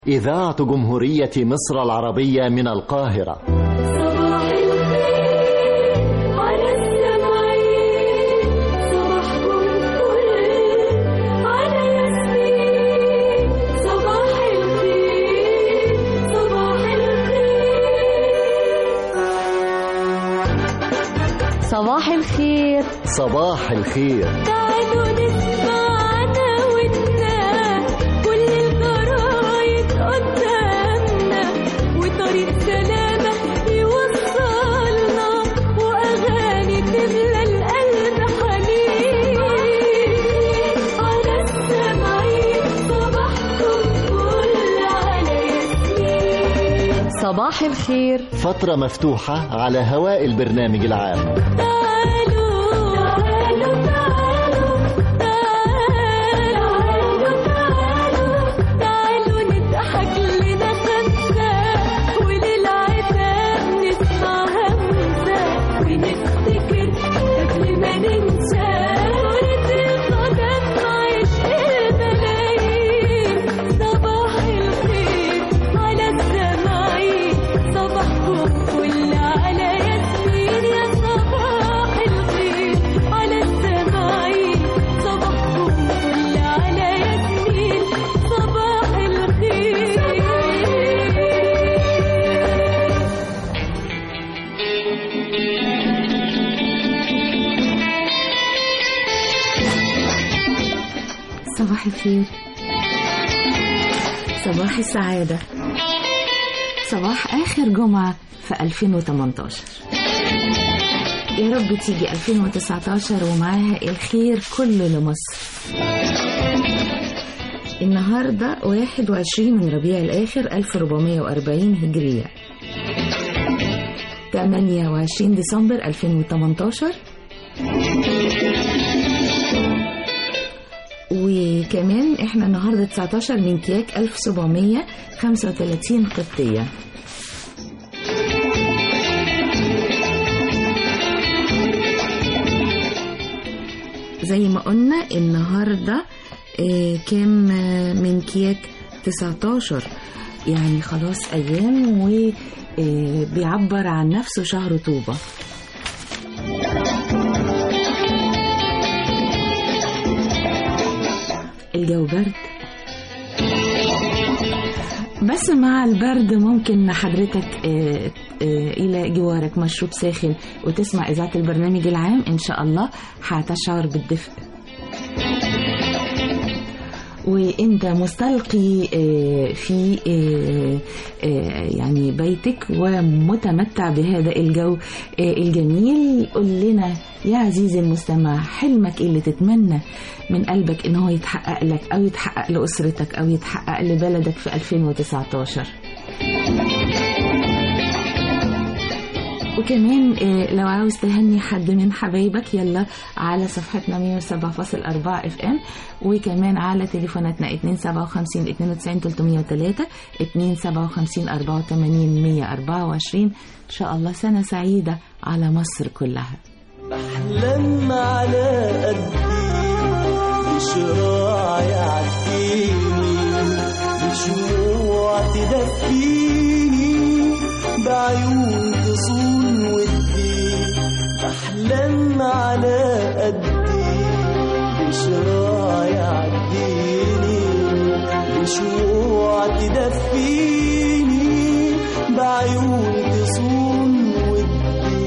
إذاعة جمهورية مصر العربية من القاهرة صباح الخير على السمعين صباحكم فل على ياسمين صباح الخير صباح الخير صباح الخير صباح الخير تعالوا نسمعنا ودنا كل الجرايد قدامنا وطريق سلامة يوصلنا وأغاني تملى القلب حنين على السمعين صباحكم فل على ياسمين صباح الخير فترة مفتوحة على هواء البرنامج العام تعالوا تعالوا تعالوا تعالوا تعالوا تعالوا نضحك لنا خمسة وللعتاب نسمع همسة ونفتكر قبل ما ننسى كرة القدم عشق الملايين صباح الخير على السماعين صباحكم فل على ياسمين يا صباح الخير على السماعين صباحكم فل على ياسمين صباح الخير صباح الخير صباح السعادة صباح آخر جمعة في 2018 يا رب تيجي 2019 ومعاها الخير كله لمصر النهاردة 21 من ربيع الآخر 1440 هجرية 28 ديسمبر 2018 وكمان احنا النهارده 19 من كياك 1735 قبطية زي ما قلنا النهارده آه، كام آه، من كياك 19 يعني خلاص ايام وبيعبر عن نفسه شهر طوبه الجو برد بس مع البرد ممكن حضرتك آه، آه، إلى جوارك مشروب ساخن وتسمع إذاعة البرنامج العام إن شاء الله هتشعر بالدفء وانت مستلقي آه، في آه، آه، يعني بيتك ومتمتع بهذا الجو آه، الجميل قل لنا يا عزيزي المستمع حلمك إيه اللي تتمنى من قلبك ان هو يتحقق لك او يتحقق لاسرتك او يتحقق لبلدك في 2019 وكمان آه، لو عاوز تهني حد من حبايبك يلا على صفحتنا 107.4 اف ام وكمان على تليفوناتنا 257 92 303 257 84 124 ان شاء الله سنة سعيدة على مصر كلها بحلم على قدي بشراع يعديني بشموع تدفيني بعيون تصون ودي بحلم على قدي بشراع يعديني بشموع تدفيني بعيون تصون ودي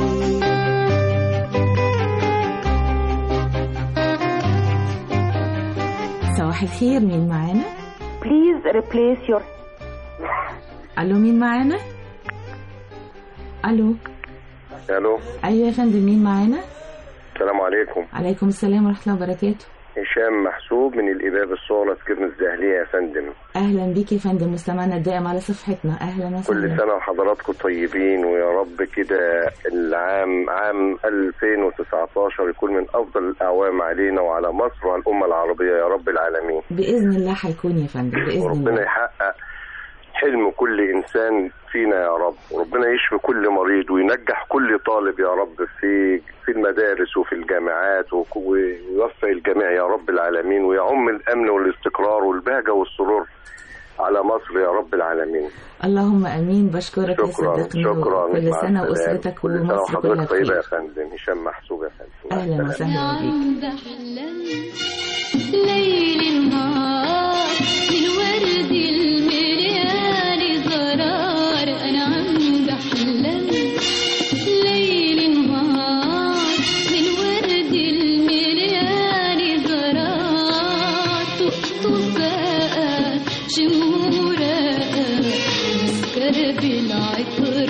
صباح الخير مين معانا؟ Please replace your الو مين معانا؟ الو الو ايوه يا فندم مين معانا؟ السلام عليكم عليكم السلام ورحمة الله وبركاته هشام محسوب من الإباب الصغرى سكن الزهلية يا فندم اهلا بيك يا فندم مستمعنا الدائم على صفحتنا اهلا كل وسهلا سنة وحضراتكم طيبين ويا رب كده العام عام 2019 يكون من أفضل الأعوام علينا وعلى مصر وعلى الأمة العربية يا رب العالمين باذن الله هيكون يا فندم باذن وربنا الله يحقق حلم كل إنسان فينا يا رب وربنا يشفي كل مريض وينجح كل طالب يا رب في في المدارس وفي الجامعات وك- ويوفق الجميع يا رب العالمين ويعم الأمن والاستقرار والبهجة والسرور على مصر يا رب العالمين اللهم امين بشكرك يا شكرا صديقنا شكرا كل مع سنه السلامة. واسرتك كل سنة ومصر كلها وحضرتك طيبة يا بخير فندم هشام محسوب يا فندم مع اهلا السلامة. وسهلا بيك عم بحلم ليل نهار من ورد المليان زرار انا عم بحلم ليل نهار من ورد المليان زرار طقطقات شمورات مسكر بالعطر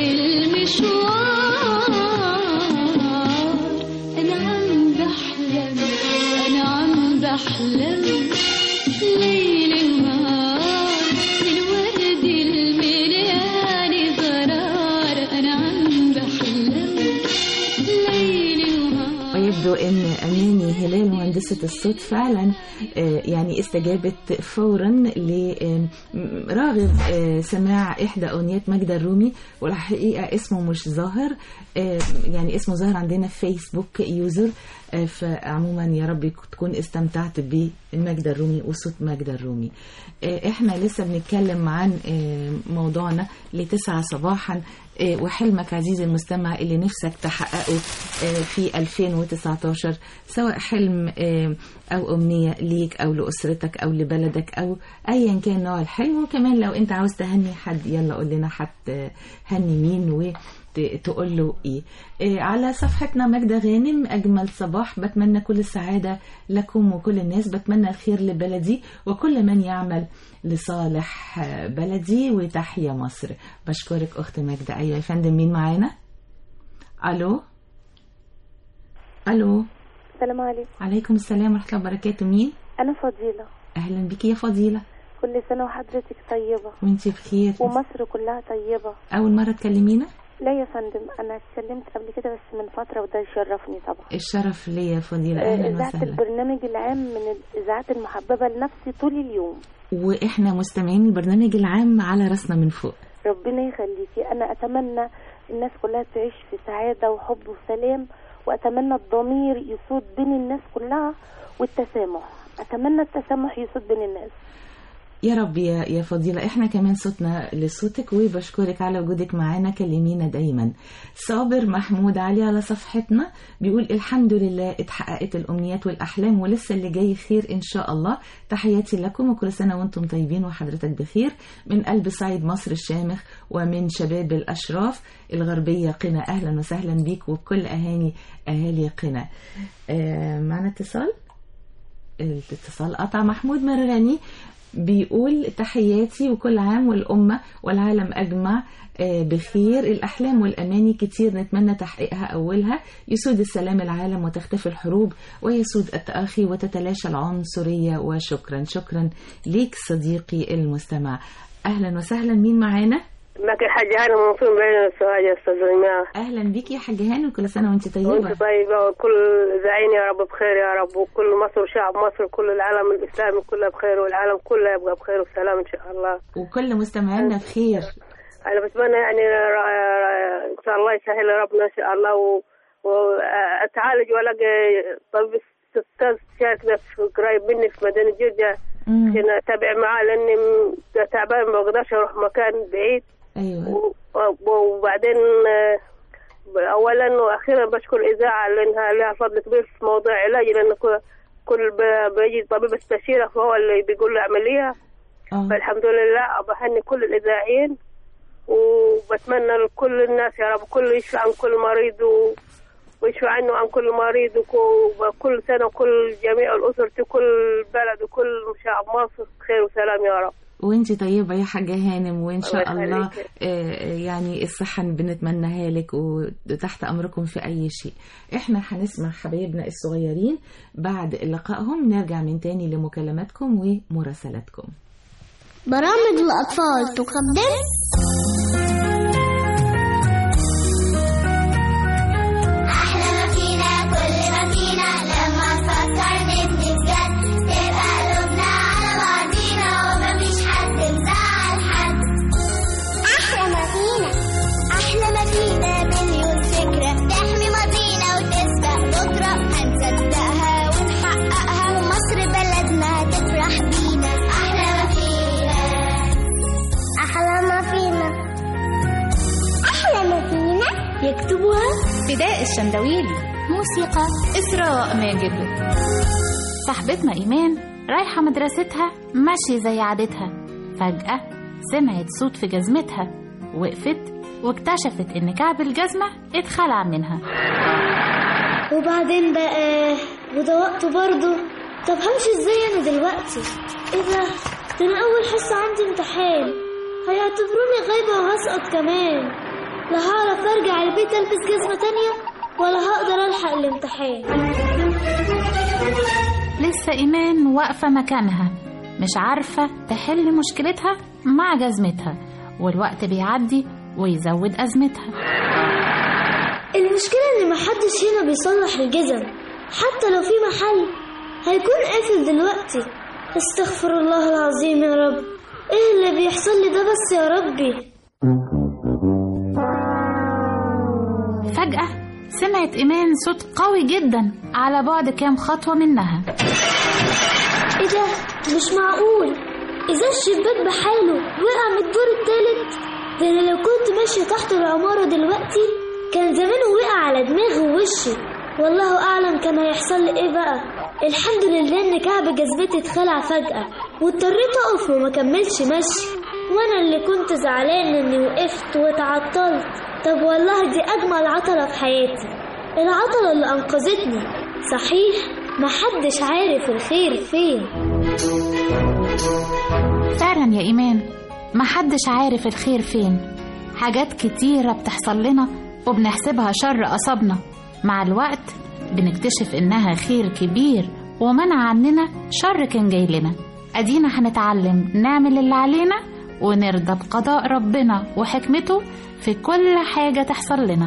المشوار أنا عم بحلم أنا عم بحلم ليل نهار من ورد المليان زرار أنا عم بحلم ليل نهار ويبدو ان اماني هلال مهندسه الصوت فعلا آه، يعني استجابت فورا لراغب سماع احدى اغنيات ماجدة الرومي والحقيقه اسمه مش ظاهر آه، يعني اسمه ظاهر عندنا في فيسبوك يوزر آه، فعموما يا رب تكون استمتعت بماجدة الرومي وصوت ماجدة الرومي آه، احنا لسه بنتكلم عن آه، موضوعنا لتسعة صباحا آه، وحلمك عزيزي المستمع اللي نفسك تحققه آه، في 2019 سواء حلم آه، أو أمنية ليك أو لأسرتك أو لبلدك أو أيا كان نوع الحلم وكمان لو أنت عاوز تهني حد يلا قول لنا هتهني مين و تقول له ايه إيه، على صفحتنا ماجدة غانم اجمل صباح بتمنى كل السعاده لكم وكل الناس بتمنى الخير لبلدي وكل من يعمل لصالح آه، بلدي وتحيا مصر بشكرك اخت ماجدة ايوه يا فندم مين معانا الو الو السلام عليكم عليكم السلام ورحمه الله وبركاته مين انا فضيلة اهلا بك يا فضيله كل سنة وحضرتك طيبة وانتي بخير ومصر كلها طيبة اول مره تكلمينا لا يا فندم انا اتكلمت قبل كده بس من فترة وده يشرفني طبعا الشرف ليا يا فضيله آه، اهلا إذاعة وسهلا البرنامج العام من الإذاعات المحببة لنفسي طول اليوم واحنا مستمعين البرنامج العام على راسنا من فوق ربنا يخليكي أنا أتمنى الناس كلها تعيش في سعادة وحب وسلام وأتمنى الضمير يسود بين الناس كلها والتسامح أتمنى التسامح يسود بين الناس يا رب يا يا فضيلة احنا كمان صوتنا لصوتك وبشكرك على وجودك معانا كلمينا دايما صابر محمود علي على صفحتنا بيقول الحمد لله اتحققت الامنيات والاحلام ولسه اللي جاي خير ان شاء الله تحياتي لكم وكل سنة وانتم طيبين وحضرتك بخير من قلب صعيد مصر الشامخ ومن شباب الاشراف الغربية قنا اهلا وسهلا بيك وبكل اهاني اهالي قنا آه معنا اتصال الاتصال قطع محمود مرغني بيقول تحياتي وكل عام والأمة والعالم أجمع آه، بخير الأحلام والأماني كتير نتمنى تحقيقها أولها يسود السلام العالم وتختفي الحروب ويسود التآخي وتتلاشى العنصرية وشكرا شكرا ليك صديقي المستمع أهلا وسهلا مين معانا معك الحاجة هانة منصور بين السواج يا أستاذ جماعة أهلا بيك يا حاجة هاني وكل سنة وانت طيبة وأنت طيبة وكل زعين يا رب بخير يا رب وكل مصر وشعب مصر وكل العالم الإسلامي كله بخير والعالم كله يبقى بخير وسلام إن شاء الله وكل مستمعينا بخير أنا بتمنى يعني ر- ر- إن شاء الله يسهل ربنا إن شاء الله و- وأتعالج وألاقي طبيب أستاذ شارك في قريب مني في مدينة جدة مم. عشان أتابع معاه لأني م- تعبان ما بقدرش أروح مكان بعيد أيوة و- وبعدين آه، اولا واخيرا بشكر الاذاعه لانها لها فضل كبير في موضوع علاجي لان كل- كل ب- بيجي طبيب استشيره فهو اللي بيقول له اعمليها آه. فالحمد لله بهني كل الاذاعيين وبتمنى لكل الناس يا رب كل يشفى عن كل مريض و... ويشفى عنه عن كل مريض وك- وكل سنه وكل جميع الاسر وكل بلد وكل شعب مصر خير وسلام يا رب وانتي طيبة يا حاجة هانم وان شاء الله الله يخليك. آه، يعني الصحة بنتمناها لك وتحت امركم في اي شيء احنا هنسمع حبايبنا الصغيرين بعد لقائهم نرجع من تاني لمكالماتكم ومراسلاتكم برامج الأطفال تقدم أحلى ما فينا كل ما فينا لما نفكر نبني بجد تبقى قلوبنا على بعضينا ومفيش حد مزعل حد أحلى ما فينا أحلى ما فينا مليون فكرة تحمي ماضينا وتسبق بكرة هنصدقها ونحققها ومصر بلدنا تفرح بينا أحلى ما فينا فداء الشندويلي موسيقى إسراء ماجد صاحبتنا إيمان رايحة مدرستها ماشية زي عادتها فجأة سمعت صوت في جزمتها وقفت واكتشفت إن كعب الجزمة اتخلع منها وبعدين بقى وده وقته برضه طب همشي ازاي انا دلوقتي ايه ده ده انا اول حصه عندي امتحان هيعتبروني غايبه وهسقط كمان لا هعرف ارجع البيت البس جزمه تانية ولا هقدر الحق الامتحان لسه إيمان واقفة مكانها مش عارفة تحل مشكلتها مع جزمتها والوقت بيعدي ويزود أزمتها المشكله ان محدش هنا بيصلح الجزم حتى لو في محل هيكون قافل دلوقتي استغفر الله العظيم يا رب ايه اللي بيحصل لي ده بس يا ربي فجأة سمعت إيمان صوت قوي جدا على بعد كام خطوة منها ايه ده مش معقول ازاي الشباك بحاله وقع من الدور التالت ده انا لو كنت ماشية تحت العمارة دلوقتي كان زمانه وقع على دماغي ووشي والله اعلم كان هيحصل لي ايه بقى الحمد لله ان كعب جزمتي اتخلع فجأة واضطريت اقف وما كملش مشي وانا اللي كنت زعلان اني وقفت واتعطلت طب والله دي اجمل عطلة في حياتي العطلة اللي انقذتني صحيح محدش عارف الخير فين فعلا يا إيمان محدش عارف الخير فين حاجات كتيرة بتحصل لنا وبنحسبها شر أصابنا مع الوقت بنكتشف إنها خير كبير ومنع عننا شر كان جاي لنا أدينا هنتعلم نعمل اللي علينا ونرضى بقضاء ربنا وحكمته في كل حاجة تحصل لنا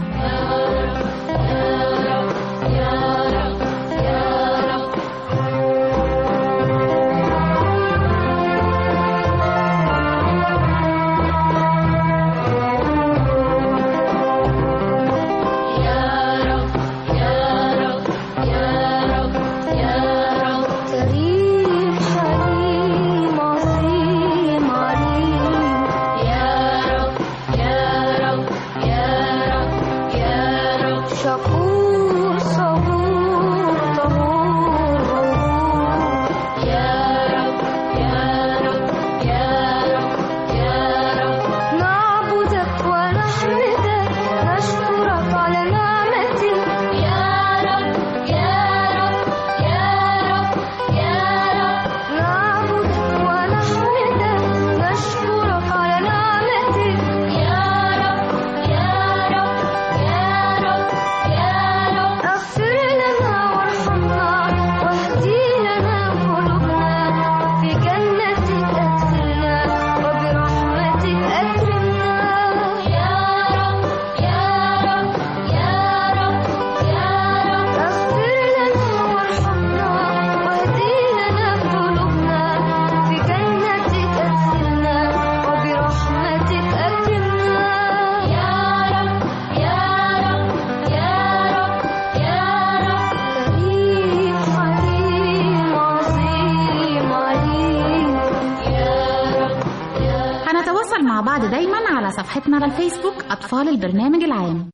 كريم حليم عظيم عليم يا رب يا رب يا رب يا رب شكور صبور طهور غفور يا رب يا رب يا رب يا رب نعبدك ونحمدك نشكرك على نعمتك يا رب يا رب يا رب يا رب نعبدك ونحمدك نشكرك على نعمتك يا رب يا رب يا رب يا رب اغفر لنا وارحمنا واهدي لنا قلوبنا في جنتك ادخلنا وبرحمتك اكرمنا يا رب يا رب يا رب يا رب اغفر لنا وارحمنا واهدي لنا قلوبنا في جنتك ادخلنا وبرحمتك اكرمنا يا رب يا رب يا رب يا رب كريم حليم عظيم عليم يا رب يا هنتواصل مع بعض دايما على صفحتنا على الفيسبوك أطفال البرنامج العام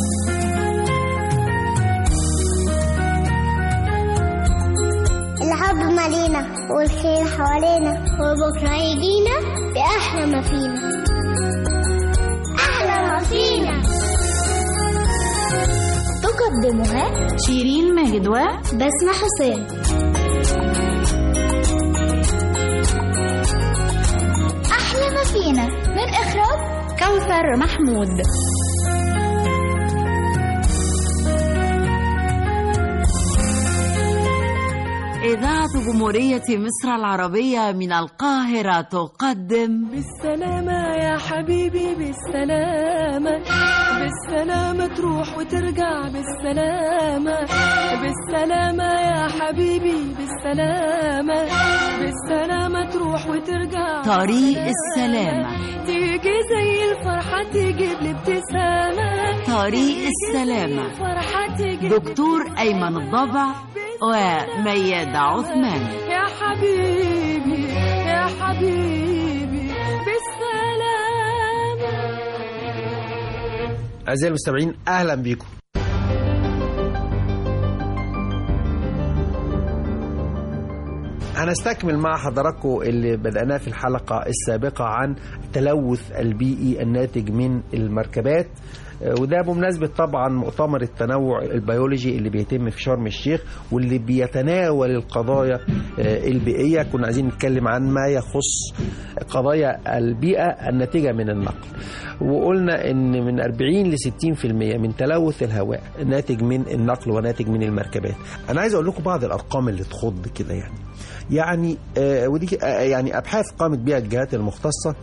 الحب مالينا والخير حوالينا وبكرة يجينا بأحلى ما فينا أحلى ما فينا تقدمها شيرين ماجد و بسمة حسين أحلى ما فينا من إخراج كوثر محمود إذاعة جمهورية مصر العربية من القاهرة تقدم بالسلامة يا حبيبي بالسلامة بالسلامة تروح وترجع بالسلامة بالسلامة يا حبيبي بالسلامة بالسلامة تروح وترجع طريق بالسلامة. السلامة تيجي زي الفرحة تجيب لي ابتسامة طريق السلامة فرحة تجيب دكتور أيمن الضبع وميادة عثمان يا حبيبي يا حبيبي بالسلامة أعزائي المستمعين أهلا بيكم هنستكمل مع حضراتكم اللي بدأناه في الحلقة السابقة عن التلوث البيئي الناتج من المركبات آه، وده بمناسبة طبعا مؤتمر التنوع البيولوجي اللي بيتم في شرم الشيخ واللي بيتناول القضايا آه، البيئية كنا عايزين نتكلم عن ما يخص قضايا البيئة الناتجة من النقل وقلنا ان من 40 ل 60% من تلوث الهواء ناتج من النقل وناتج من المركبات انا عايز اقول لكم بعض الارقام اللي تخض كده يعني يعني آه ودي آه يعني ابحاث قامت بها الجهات المختصه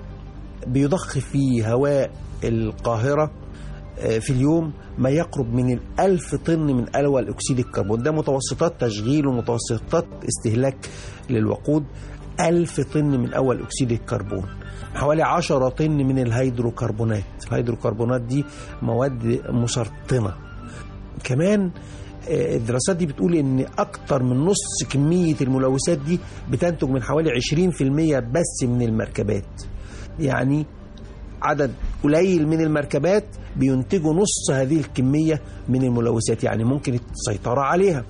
بيضخ في هواء القاهره آه في اليوم ما يقرب من الألف طن من ألوى أكسيد الكربون ده متوسطات تشغيل ومتوسطات استهلاك للوقود ألف طن من أول أكسيد الكربون حوالي 10 طن من الهيدروكربونات الهيدروكربونات دي مواد مسرطنة كمان آه، الدراسات دي بتقول ان اكتر من نص كمية الملوثات دي بتنتج من حوالي 20% بس من المركبات يعني عدد قليل من المركبات بينتجوا نص هذه الكمية من الملوثات يعني ممكن السيطرة عليها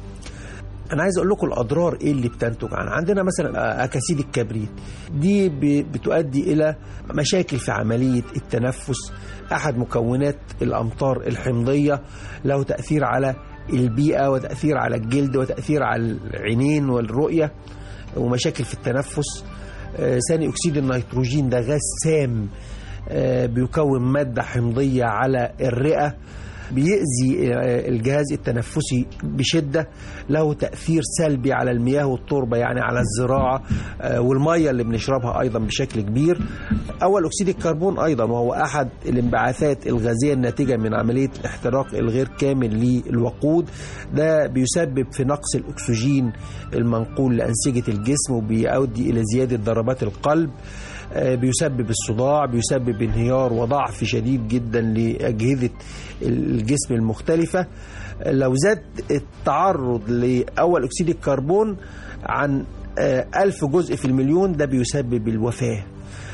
انا عايز اقول لكم الاضرار ايه اللي بتنتج عنها عندنا مثلا اكاسيد الكبريت دي ب- بتؤدي الى مشاكل في عمليه التنفس احد مكونات الامطار الحمضيه له تاثير على البيئه وتاثير على الجلد وتاثير على العينين والرؤيه ومشاكل في التنفس آه، ثاني اكسيد النيتروجين ده غاز سام آه، بيكون ماده حمضيه على الرئه بيأذي آه، الجهاز التنفسي بشدة له تأثير سلبي على المياه والتربة يعني على الزراعة آه، والمية اللي بنشربها أيضا بشكل كبير أول أكسيد الكربون أيضا وهو أحد الانبعاثات الغازية الناتجة من عملية الاحتراق الغير كامل للوقود ده بيسبب في نقص الأكسجين المنقول لأنسجة الجسم وبيؤدي إلى زيادة ضربات القلب آه، بيسبب الصداع بيسبب انهيار وضعف شديد جدا لأجهزة الجسم المختلفة آه، لو زاد التعرض لأول أكسيد الكربون عن آه، ألف جزء في المليون ده بيسبب الوفاة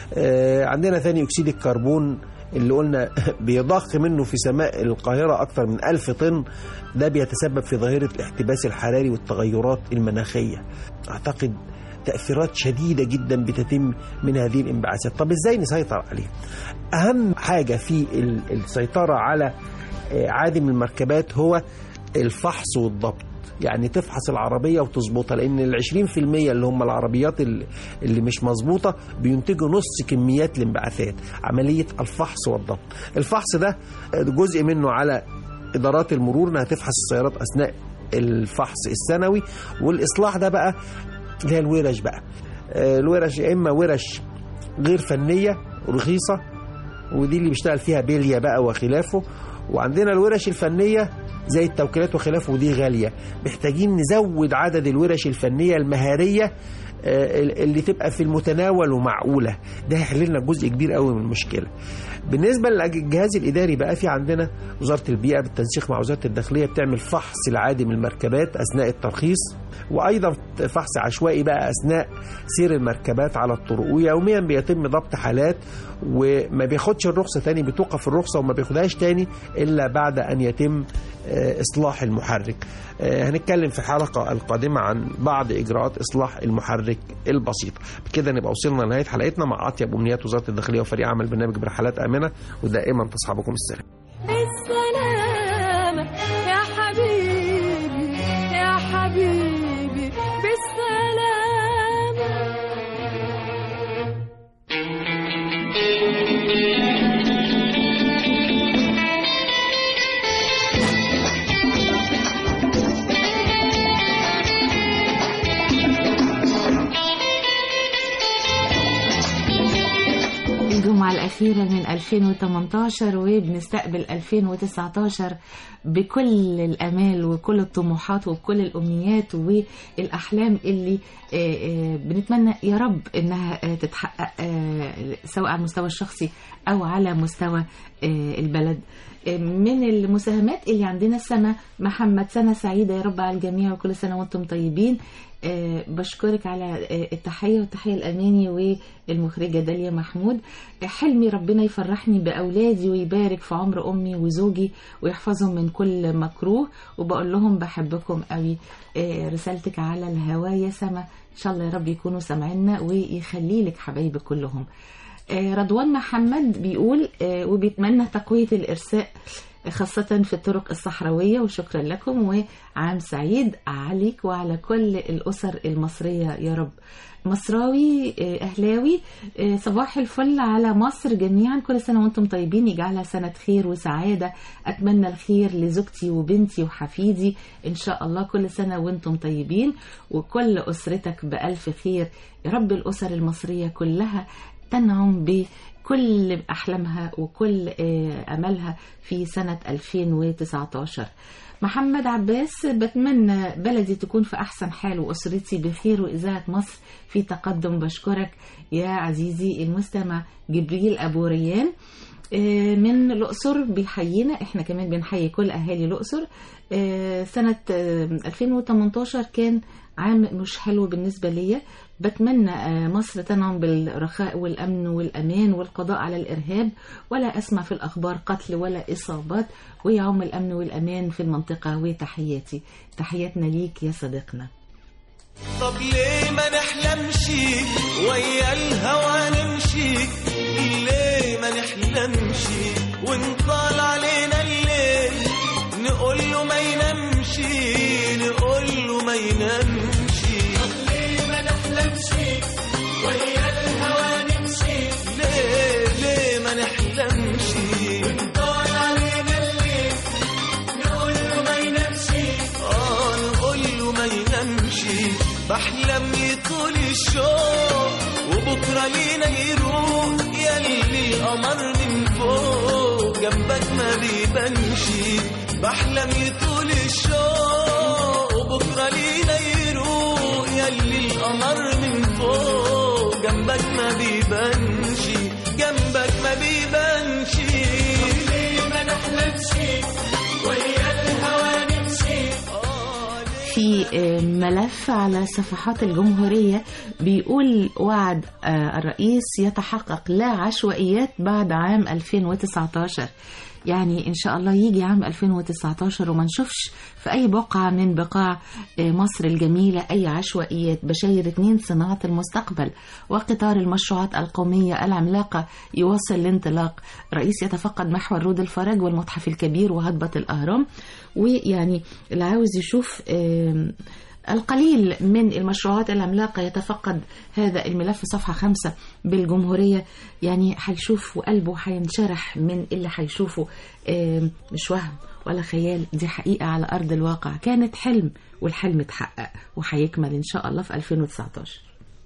آه، عندنا ثاني أكسيد الكربون اللي قلنا بيضخ منه في سماء القاهرة أكثر من ألف طن ده بيتسبب في ظاهرة الاحتباس الحراري والتغيرات المناخية أعتقد تأثيرات شديدة جدا بتتم من هذه الانبعاثات طب ازاي نسيطر عليها أهم حاجة في ال- السيطرة على آه، عادم المركبات هو الفحص والضبط يعني تفحص العربية وتظبطها لأن ال 20% اللي هم العربيات ال- اللي مش مظبوطة بينتجوا نص كميات الانبعاثات عملية الفحص والضبط الفحص ده جزء منه على إدارات المرور إنها تفحص السيارات أثناء الفحص السنوي والإصلاح ده بقى اللي هي الورش بقى آه، الورش يا إما ورش غير فنية رخيصة ودي اللي بيشتغل فيها بلية بقى وخلافه وعندنا الورش الفنية زي التوكيلات وخلافه ودي غالية محتاجين نزود عدد الورش الفنية المهارية آه، اللي تبقى في المتناول ومعقولة ده هيحل لنا جزء كبير قوي من المشكلة بالنسبة للجهاز الإداري بقى في عندنا وزارة البيئة بالتنسيق مع وزارة الداخلية بتعمل فحص لعادم المركبات أثناء الترخيص وأيضا فحص عشوائي بقى أثناء سير المركبات على الطرق ويوميا بيتم ضبط حالات وما بياخدش الرخصة تاني بتوقف الرخصة وما بياخدهاش تاني إلا بعد أن يتم آه، إصلاح المحرك آه، هنتكلم في الحلقة القادمة عن بعض إجراءات إصلاح المحرك البسيطة بكده نبقى وصلنا لنهاية حلقتنا مع أطيب أمنيات وزارة الداخلية وفريق عمل برنامج برحلات آمنة ودائما تصحبكم السلام بالسلامة يا حبيبي يا حبيبي بالسلامة الجمعة الأخيرة من 2018 وبنستقبل 2019 بكل الأمال وكل الطموحات وكل الأمنيات والأحلام اللي آه، آه، بنتمنى يا رب إنها آه، تتحقق آه، سواء على المستوى الشخصي أو على مستوى آه، البلد آه، من المساهمات اللي عندنا السنة محمد سنة سعيدة يا رب على الجميع وكل سنة وانتم طيبين آه، بشكرك على آه، التحية والتحية الأماني والمخرجة داليا محمود آه، حلمي ربنا يفرحني بأولادي ويبارك في عمر أمي وزوجي ويحفظهم من كل مكروه وبقول لهم بحبكم قوي آه، رسالتك على الهوا يا سما إن شاء الله يا رب يكونوا سامعينا ويخلي لك حبايبك كلهم آه، رضوان محمد بيقول آه، وبيتمنى تقوية الإرساء خاصة في الطرق الصحراوية وشكرا لكم وعام سعيد عليك وعلى كل الأسر المصرية يا رب مصراوي آه، أهلاوي آه، صباح الفل على مصر جميعا كل سنة وانتم طيبين يجعلها سنة خير وسعادة أتمنى الخير لزوجتي وبنتي وحفيدي إن شاء الله كل سنة وانتم طيبين وكل أسرتك بألف خير يا رب الأسر المصرية كلها تنعم بكل أحلامها وكل آه، أملها في سنة 2019 محمد عباس بتمنى بلدي تكون في أحسن حال وأسرتي بخير وإذاعة مصر في تقدم بشكرك يا عزيزي المستمع جبريل أبو ريان آه، من الأقصر بيحيينا احنا كمان بنحيي كل أهالي الأقصر آه، سنة آه، 2018 كان عام مش حلو بالنسبة ليا بتمنى آه، مصر تنعم بالرخاء والأمن والأمان والقضاء على الإرهاب ولا أسمع في الأخبار قتل ولا إصابات ويعم الأمن والأمان في المنطقة وتحياتي تحياتنا ليك يا صديقنا طب ليه ما نحلمش ويا الهوى نمشي ليه ما نحلمش ونطال علينا الليل نقول له ما ينامش نقول له ما ينامش طب ليه ما نحلمش ويا الهوى نمشي ليه ليه ما نحلمش ونطال علينا الليل نقول له ما ينامش اه نقول له ما ينامش بحلم يطول الشوق وبكره لينا يروح يلي القمر من فوق جنبك ما بيبانش بحلم يطول الشوق وبكره لينا يروح يلي القمر من فوق جنبك ما بيبانش جنبك ما بيبانش ليه ما نحلمش ويا الهوى نمشي في آه، ملف على صفحات الجمهورية بيقول وعد آه، الرئيس يتحقق لا عشوائيات بعد عام 2019 يعني إن شاء الله يجي عام 2019 وما نشوفش في أي بقعة من بقاع آه، مصر الجميلة أي عشوائيات بشاير اتنين صناعة المستقبل وقطار المشروعات القومية العملاقة يواصل الانطلاق رئيس يتفقد محور رود الفرج والمتحف الكبير وهضبة الأهرام ويعني اللي عاوز يشوف آم، القليل من المشروعات العملاقة يتفقد هذا الملف صفحة خمسة بالجمهورية يعني هيشوف وقلبه هينشرح من اللي هيشوفه آم، مش وهم ولا خيال دي حقيقة على أرض الواقع كانت حلم والحلم اتحقق وهيكمل إن شاء الله في 2019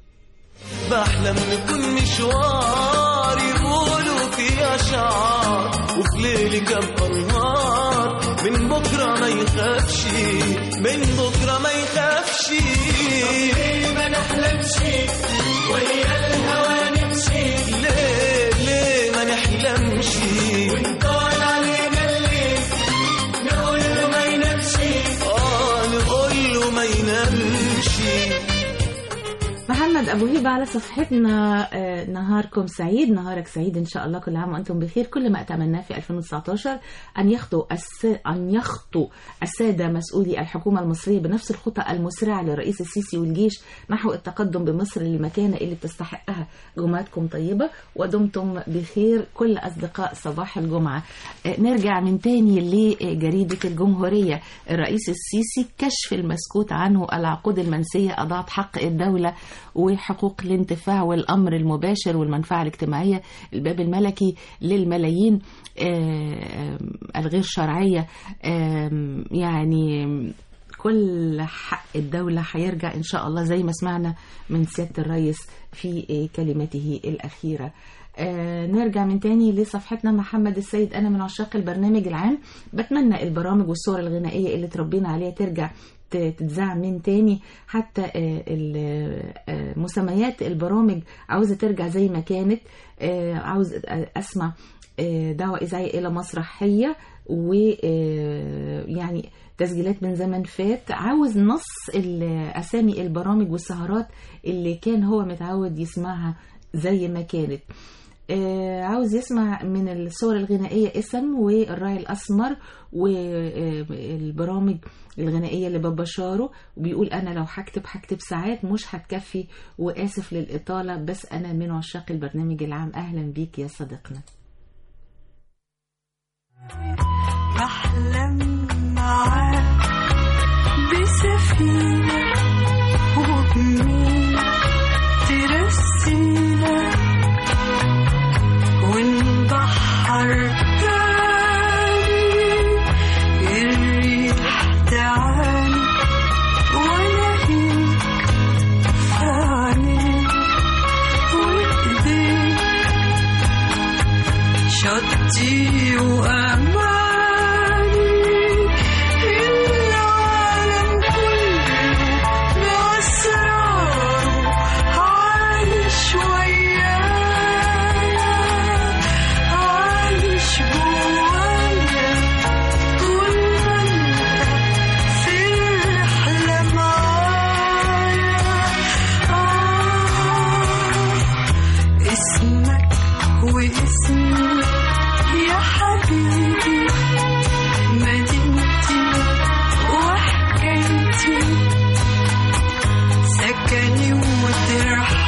بحلم نكون مشوار يقولوا فيه أشعار وفي ليل كم أنهار من بكرة ما يخافش من بكرة ما يخافش ليه ما نحلمش ويا الهوى نمشي ليه ليه ما نحلمش ونطال علينا الليل نقول له ما ينامش اه نقول له ما ينامش محمد أبو هيبة على صفحتنا آه، نهاركم سعيد نهارك سعيد إن شاء الله كل عام وأنتم بخير كل ما أتمناه في 2019 أن يخطو الس... أن يخطو السادة مسؤولي الحكومة المصرية بنفس الخطى المسرعة للرئيس السيسي والجيش نحو التقدم بمصر للمكانة اللي بتستحقها جمعتكم طيبة ودمتم بخير كل أصدقاء صباح الجمعة آه، نرجع من تاني لجريدة الجمهورية الرئيس السيسي كشف المسكوت عنه العقود المنسية أضاعت حق الدولة وحقوق الانتفاع والأمر المباشر والمنفعة الاجتماعية الباب الملكي للملايين آه، الغير شرعية آم، يعني كل حق الدولة هيرجع إن شاء الله زي ما سمعنا من سيادة الرئيس في آه، كلمته الأخيرة آه نرجع من تاني لصفحتنا محمد السيد أنا من عشاق البرنامج العام بتمنى البرامج والصور الغنائية اللي تربينا عليها ترجع ت- تتذاع من تاني حتى آه، ال- آه، مسميات البرامج عاوزة ترجع زي ما كانت آه، عاوز آه، أسمع آه، دعوة إذاعية إلى مسرحية ويعني تسجيلات من زمن فات عاوز نص ال- أسامي البرامج والسهرات اللي كان هو متعود يسمعها زي ما كانت آه، عاوز يسمع من الصور الغنائية اسم والراعي الأسمر والبرامج الغنائية لبابا شارو وبيقول أنا لو هكتب هكتب ساعات مش هتكفي وآسف للإطالة بس أنا من عشاق البرنامج العام أهلا بيك يا صديقنا بحلم معاك بسفينة وبمين ترسينا ونبحر تاني الريح تعاني والاقيك في عينيك وايديك شطي وأماني العالم كله بأسراره عايش ويايا عايش جوايا طول ما انت في الرحلة معايا آه اسمك واسمي يا حبيبي مدينتي وحكايتي سكني وترحالي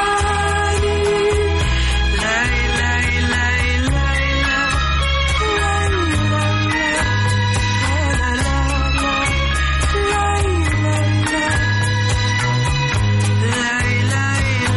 لاي لاي لاي لاي لاي لاي لا لا لا لاي لاي لاي لاي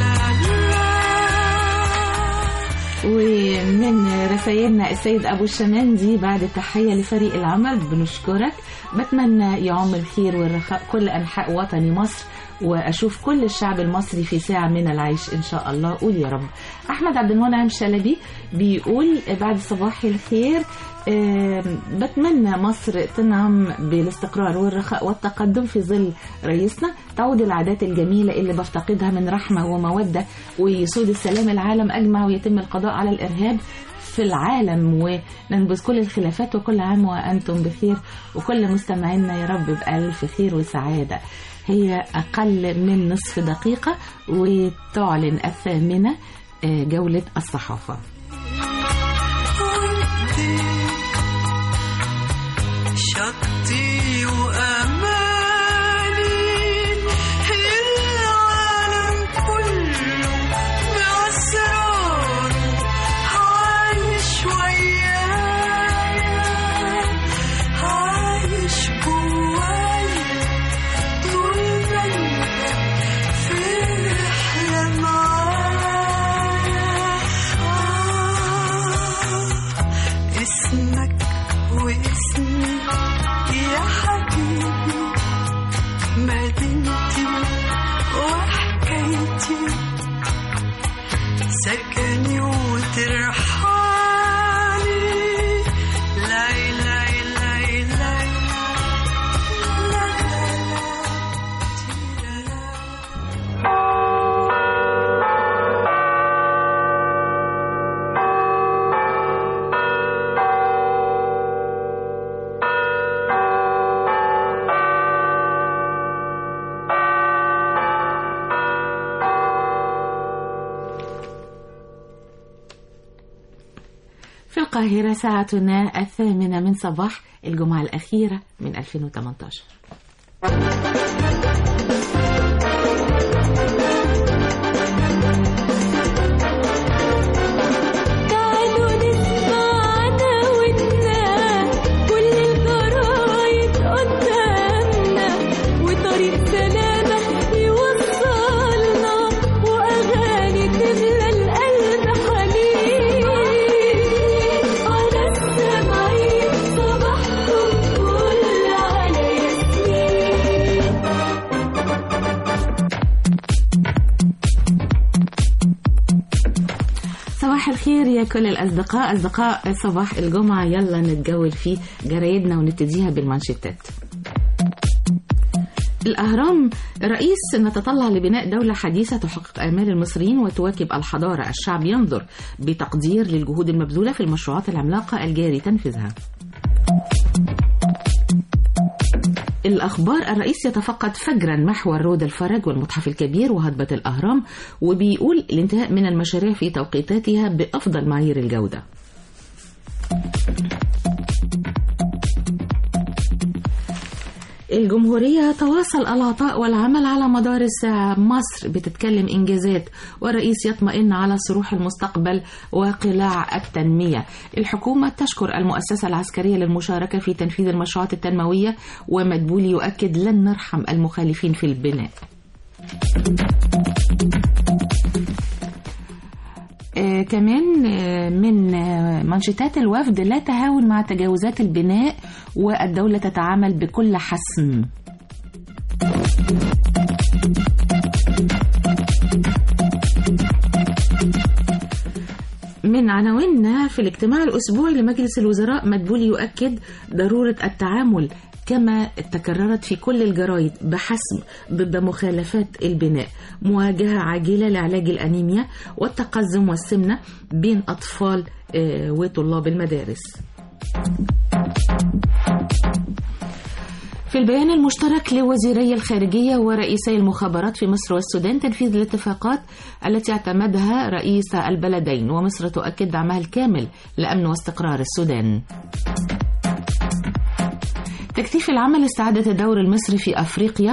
ومن رسائلنا السيد أبو الشماندي بعد التحية لفريق العمل بنشكرك بتمنى يعم الخير والرخاء كل أنحاء وطني مصر وأشوف كل الشعب المصري في ساعة من العيش إن شاء الله قول يا رب أحمد عبد المنعم شلبي بيقول بعد صباح الخير آم، بتمنى مصر تنعم بالاستقرار والرخاء والتقدم في ظل رئيسنا تعود العادات الجميلة اللي بفتقدها من رحمة ومودة ويسود السلام العالم أجمع ويتم القضاء على الإرهاب في العالم وننبذ كل الخلافات وكل عام وأنتم بخير وكل مستمعينا يا رب بألف خير وسعادة هي أقل من نصف دقيقة وتعلن الثامنة آه، جولة الصحافة شطي وأماني العالم كله بأسراره عايش ويايا عايش جوايا طول ما انت في رحلة معايا آه اسمك واسمي يا حبيبي مدينتي وحكايتي سكني وترحالي لاي لاي لاي لاي لا لا في القاهرة ساعتنا الثامنة من صباح الجمعة الأخيرة من 2018 تعالوا نسمعنا ودنا كل الجرايد قدامنا وطريق سلامة يوصلنا وأغاني تملى القلب حنين على السمعين صباحكم كل على ياسمين صباح الخير يا كل الأصدقاء أصدقاء صباح الجمعة يلا نتجول في جرايدنا ونبتديها بالمانشيتات الأهرام رئيس نتطلع لبناء دولة حديثة تحقق آمال المصريين وتواكب الحضارة الشعب ينظر بتقدير للجهود المبذولة في المشروعات العملاقة الجاري تنفيذها الأخبار الرئيس يتفقد فجرا محور رود الفرج والمتحف الكبير وهضبة الأهرام وبيقول الانتهاء من المشاريع في توقيتاتها بأفضل معايير الجودة الجمهورية تواصل العطاء والعمل على مدار الساعة مصر بتتكلم إنجازات والرئيس يطمئن على صروح المستقبل وقلاع التنمية الحكومة تشكر المؤسسة العسكرية للمشاركة في تنفيذ المشروعات التنموية ومدبولي يؤكد لن نرحم المخالفين في البناء آه كمان آه من آه منشطات الوفد لا تهاون مع تجاوزات البناء والدولة تتعامل بكل حسم من عناويننا في الاجتماع الأسبوعي لمجلس الوزراء مدبولي يؤكد ضرورة التعامل كما تكررت في كل الجرايد بحسم ضد مخالفات البناء مواجهة عاجلة لعلاج الأنيميا والتقزم والسمنة بين أطفال آه، وطلاب المدارس في البيان المشترك لوزيري الخارجية ورئيسي المخابرات في مصر والسودان تنفيذ الاتفاقات التي اعتمدها رئيس البلدين ومصر تؤكد دعمها الكامل لأمن واستقرار السودان تكثيف العمل استعادة الدور المصري في أفريقيا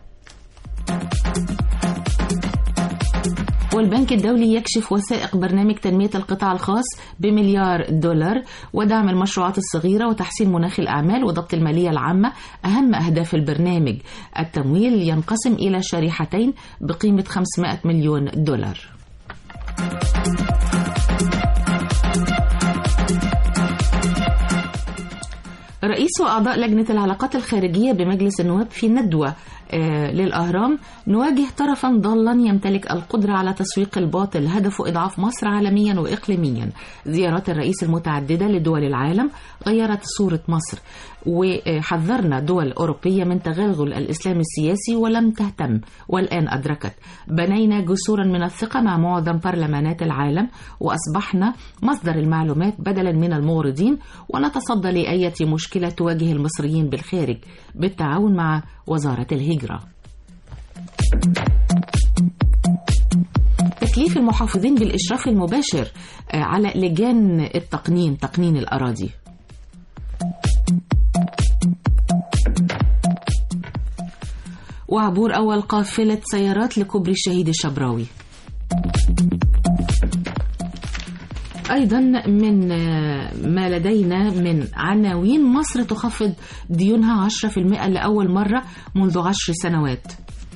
والبنك الدولي يكشف وثائق برنامج تنمية القطاع الخاص بمليار دولار ودعم المشروعات الصغيرة وتحسين مناخ الأعمال وضبط المالية العامة أهم أهداف البرنامج التمويل ينقسم إلى شريحتين بقيمة 500 مليون دولار رئيس وأعضاء لجنة العلاقات الخارجية بمجلس النواب في ندوة آه، للأهرام نواجه طرفا ضالا يمتلك القدرة على تسويق الباطل هدفه إضعاف مصر عالميا وإقليميا زيارات الرئيس المتعددة لدول العالم غيرت صورة مصر وحذرنا دول أوروبية من تغلغل الإسلام السياسي ولم تهتم والآن أدركت بنينا جسورا من الثقة مع معظم برلمانات العالم وأصبحنا مصدر المعلومات بدلا من الموردين ونتصدى لأية مشكلة تواجه المصريين بالخارج بالتعاون مع وزارة الهجرة تكليف المحافظين بالإشراف المباشر آه، على لجان التقنين تقنين الأراضي وعبور أول قافلة سيارات لكوبري الشهيد الشبراوي أيضا من آه، ما لدينا من عناوين مصر تخفض ديونها 10% لأول مرة منذ عشر سنوات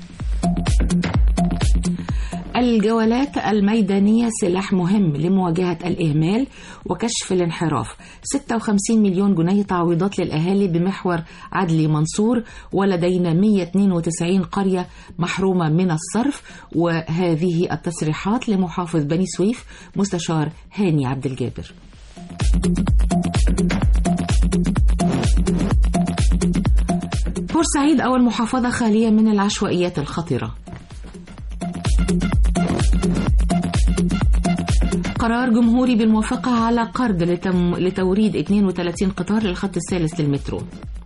الجولات الميدانية سلاح مهم لمواجهة الإهمال وكشف الانحراف 56 مليون جنيه تعويضات للأهالي بمحور عدلي منصور ولدينا 192 قرية محرومة من الصرف وهذه التصريحات لمحافظ بني سويف مستشار هاني عبد الجابر بورسعيد أول محافظة خالية من العشوائيات الخطرة قرار جمهوري بالموافقة على قرض لتم لتوريد 32 قطار للخط الثالث للمترو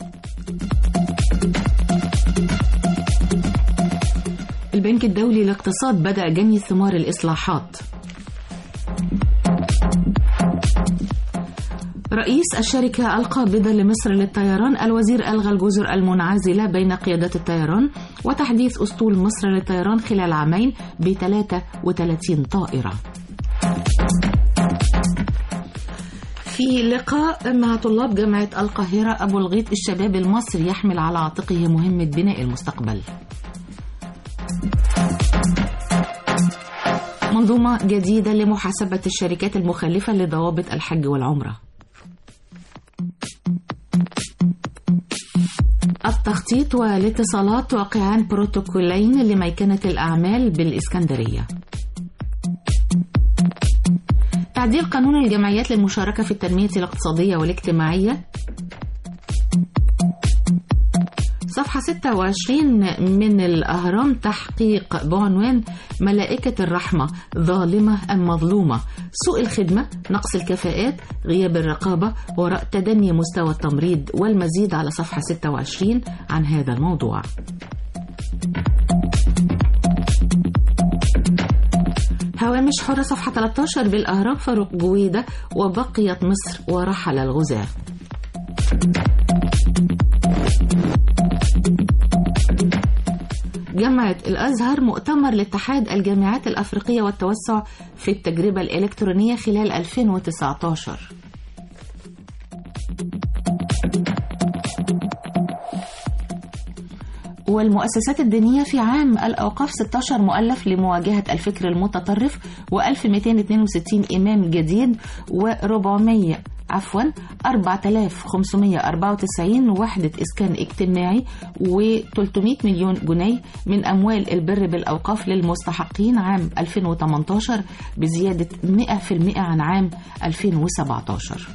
البنك الدولي للاقتصاد بدأ جني ثمار الإصلاحات رئيس الشركة القابضة لمصر للطيران الوزير ألغى الجزر المنعزلة بين قيادات الطيران وتحديث أسطول مصر للطيران خلال عامين ب 33 طائرة في لقاء مع طلاب جامعة القاهرة أبو الغيط الشباب المصري يحمل على عاتقه مهمة بناء المستقبل منظومة جديدة لمحاسبة الشركات المخالفة لضوابط الحج والعمرة التخطيط والاتصالات واقعان بروتوكولين لميكنة الأعمال بالإسكندرية تعديل قانون الجمعيات للمشاركة في التنمية الاقتصادية والاجتماعية صفحة 26 من الأهرام تحقيق بعنوان ملائكة الرحمة ظالمة أم مظلومة سوء الخدمة نقص الكفاءات غياب الرقابة وراء تدني مستوى التمريض والمزيد على صفحة 26 عن هذا الموضوع هوامش حرة صفحة 13 بالأهرام فاروق جويدة وبقيت مصر ورحل الغزاة جامعة الأزهر مؤتمر لاتحاد الجامعات الأفريقية والتوسع في التجربة الإلكترونية خلال 2019 والمؤسسات الدينية في عام الأوقاف 16 مؤلف لمواجهة الفكر المتطرف و1262 إمام جديد و400 عفوا 4594 وحدة إسكان اجتماعي و300 مليون جنيه من أموال البر بالأوقاف للمستحقين عام 2018 بزيادة 100% عن عام 2017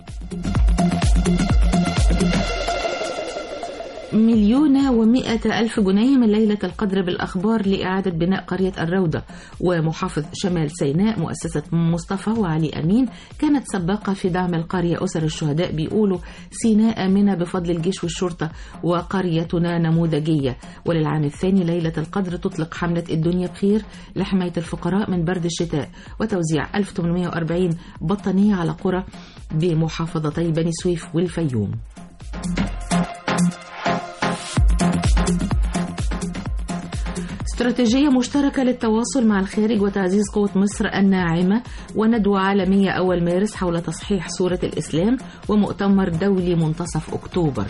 مليون ومائة ألف جنيه من ليلة القدر بالأخبار لإعادة بناء قرية الروضة ومحافظ شمال سيناء مؤسسة مصطفى وعلي أمين كانت سباقة في دعم القرية أسر الشهداء بيقولوا سيناء آمنة بفضل الجيش والشرطة وقريتنا نموذجية وللعام الثاني ليلة القدر تطلق حملة الدنيا بخير لحماية الفقراء من برد الشتاء وتوزيع 1840 بطانية على قرى بمحافظتي بني سويف والفيوم استراتيجية مشتركة للتواصل مع الخارج وتعزيز قوة مصر الناعمة وندوة عالمية أول مارس حول تصحيح صورة الإسلام ومؤتمر دولي منتصف أكتوبر